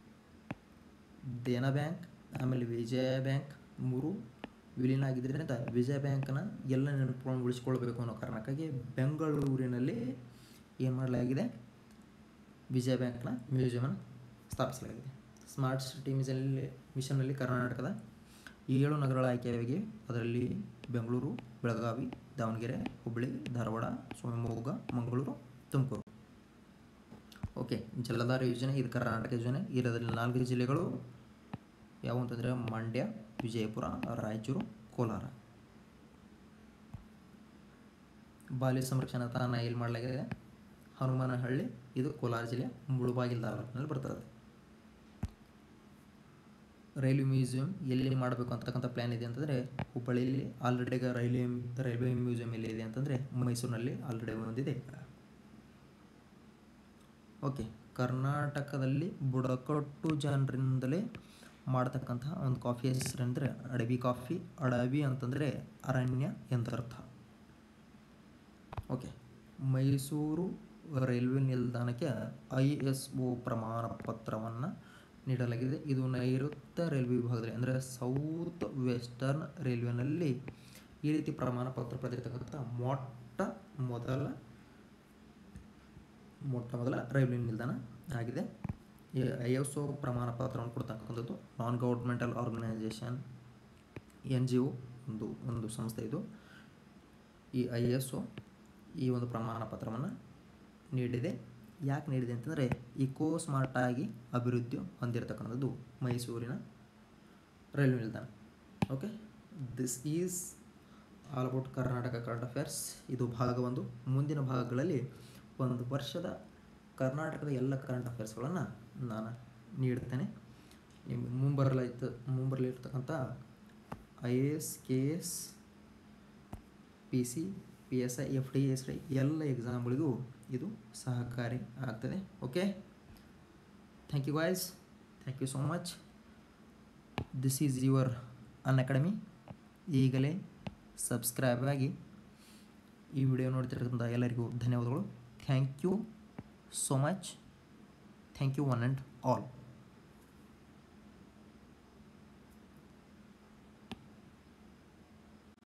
Dena bank ಆಮೇಲೆ ವಿಜಯ ಬ್ಯಾಂಕ್ ಮೂರು ವಿಲೀನ ಆಗಿದ್ದರಿಂದ ವಿಜಯ ಬ್ಯಾಂಕ್ನ ಎಲ್ಲ ನೆನಪುಗಳನ್ನು ಉಳಿಸ್ಕೊಳ್ಬೇಕು ಅನ್ನೋ ಕಾರಣಕ್ಕಾಗಿ ಬೆಂಗಳೂರಿನಲ್ಲಿ ಏನು ಮಾಡಲಾಗಿದೆ ವಿಜಯ ಬ್ಯಾಂಕ್ನ ಮ್ಯೂಸಿಯಮನ್ನು ಸ್ಥಾಪಿಸಲಾಗಿದೆ ಸ್ಮಾರ್ಟ್ ಸಿಟಿ ಮಿಷನಲ್ಲಿ ಮಿಷನ್ನಲ್ಲಿ ಕರ್ನಾಟಕದ ಏಳು ನಗರಗಳ ಆಯ್ಕೆಯಾಗಿವೆ ಅದರಲ್ಲಿ ಬೆಂಗಳೂರು ಬೆಳಗಾವಿ ದಾವಣಗೆರೆ ಹುಬ್ಬಳ್ಳಿ ಧಾರವಾಡ ಶಿವಮೊಗ್ಗ ಮಂಗಳೂರು ತುಮಕೂರು ಓಕೆ ಜಲಧಾರ ಯೋಜನೆ ಇದು ಕರ್ನಾಟಕ ಯೋಜನೆ ಇದರಲ್ಲಿ ನಾಲ್ಕು ಜಿಲ್ಲೆಗಳು ಯಾವುವು ಅಂತಂದರೆ ಮಂಡ್ಯ ವಿಜಯಪುರ ರಾಯಚೂರು ಕೋಲಾರ ಬಾಲ್ಯ ಸಂರಕ್ಷಣಾ ತಾಣ ಎಲ್ಲಿ ಮಾಡಲಾಗಿದೆ ಹನುಮಾನಹಳ್ಳಿ ಇದು ಕೋಲಾರ ಜಿಲ್ಲೆಯ ಮುಳುಬಾಗಿಲು ತಾಲೂಕಿನಲ್ಲಿ ಬರ್ತದೆ ರೈಲ್ವೆ ಮ್ಯೂಸಿಯಂ ಎಲ್ಲಿ ಮಾಡಬೇಕು ಅಂತಕ್ಕಂಥ ಪ್ಲ್ಯಾನ್ ಇದೆ ಅಂತಂದರೆ ಹುಬ್ಬಳ್ಳಿಯಲ್ಲಿ ಆಲ್ರೆಡಿ ಈಗ ರೈಲ್ವೆ ರೈಲ್ವೆ ಮ್ಯೂಸಿಯಂ ಎಲ್ಲಿದೆ ಅಂತಂದರೆ ಮೈಸೂರಿನಲ್ಲಿ ಆಲ್ರೆಡಿ ಒಂದಿದೆ ಓಕೆ ಕರ್ನಾಟಕದಲ್ಲಿ ಬುಡಕಟ್ಟು ಜನರಿಂದಲೇ ಮಾಡ್ತಕ್ಕಂತಹ ಒಂದು ಕಾಫಿ ಹೆಸರೆಂದರೆ ಅಡವಿ ಕಾಫಿ ಅಡವಿ ಅಂತಂದರೆ ಅರಣ್ಯ ಎಂದರ್ಥ ಓಕೆ ಮೈಸೂರು ರೈಲ್ವೆ ನಿಲ್ದಾಣಕ್ಕೆ ಐ ಎಸ್ ಒ ಪ್ರಮಾಣ ಪತ್ರವನ್ನು ನೀಡಲಾಗಿದೆ ಇದು ನೈಋತ್ಯ ರೈಲ್ವೆ ವಿಭಾಗದಲ್ಲಿ ಅಂದರೆ ಸೌತ್ ವೆಸ್ಟರ್ನ್ ರೈಲ್ವೆನಲ್ಲಿ ಈ ರೀತಿ ಪ್ರಮಾಣ ಪತ್ರ ಪಡೆದಿರ್ತಕ್ಕಂಥ ಮೊಟ್ಟ ಮೊದಲ ಮೊಟ್ಟ ಮೊದಲ ರೈಲ್ವೆ ನಿಲ್ದಾಣ ಆಗಿದೆ ಈ ಐ ಎಸ್ ಒ ಪ್ರಮಾಣ ಪತ್ರವನ್ನು ಕೊಡ್ತಕ್ಕಂಥದ್ದು non governmental organisation N G O ಒಂದು ಒಂದು ಸಂಸ್ಥೆ ಇದು ಈ ಐ ಎಸ್ ಒ ಈ ಒಂದು ಪ್ರಮಾಣ ಪತ್ರವನ್ನು ನೀಡಿದೆ ಯಾಕೆ ನೀಡಿದೆ ಅಂತಂದರೆ ಇಕೋ ಸ್ಮಾರ್ಟಾಗಿ ಅಭಿವೃದ್ಧಿ ಹೊಂದಿರತಕ್ಕಂಥದ್ದು ಮೈಸೂರಿನ ರೈಲ್ವೆ ನಿಲ್ದಾಣ okay this is all about Karnataka current affairs ಇದು ಭಾಗ ಒಂದು ಮುಂದಿನ ಭಾಗಗಳಲ್ಲಿ ಒಂದು ವರ್ಷದ ಕರ್ನಾಟಕದ ಎಲ್ಲ ಕರೆಂಟ್ ಅಫೇರ್ಸ್ಗಳನ್ನು ನಾನು ನೀಡ್ತೇನೆ ನಿಮ್ಮ ಮುಂಬರಲಿತ್ತು ಮುಂಬರಲಿರ್ತಕ್ಕಂಥ I A S K S P C P S I F D S I ಎಲ್ಲ ಎಕ್ಸಾಮ್ಗಳಿಗೂ ಇದು ಸಹಕಾರಿ ಆಗ್ತದೆ okay thank you guys thank you so much this is your Unacademy ಈಗಲೇ ಸಬ್ಸ್ಕ್ರೈಬ್ ಆಗಿ ಈ ವಿಡಿಯೋ ನೋಡ್ತಿರ್ತಕ್ಕಂಥ ಎಲ್ಲರಿಗೂ ಧನ್ಯವಾದಗಳು thank you so much thank you one and all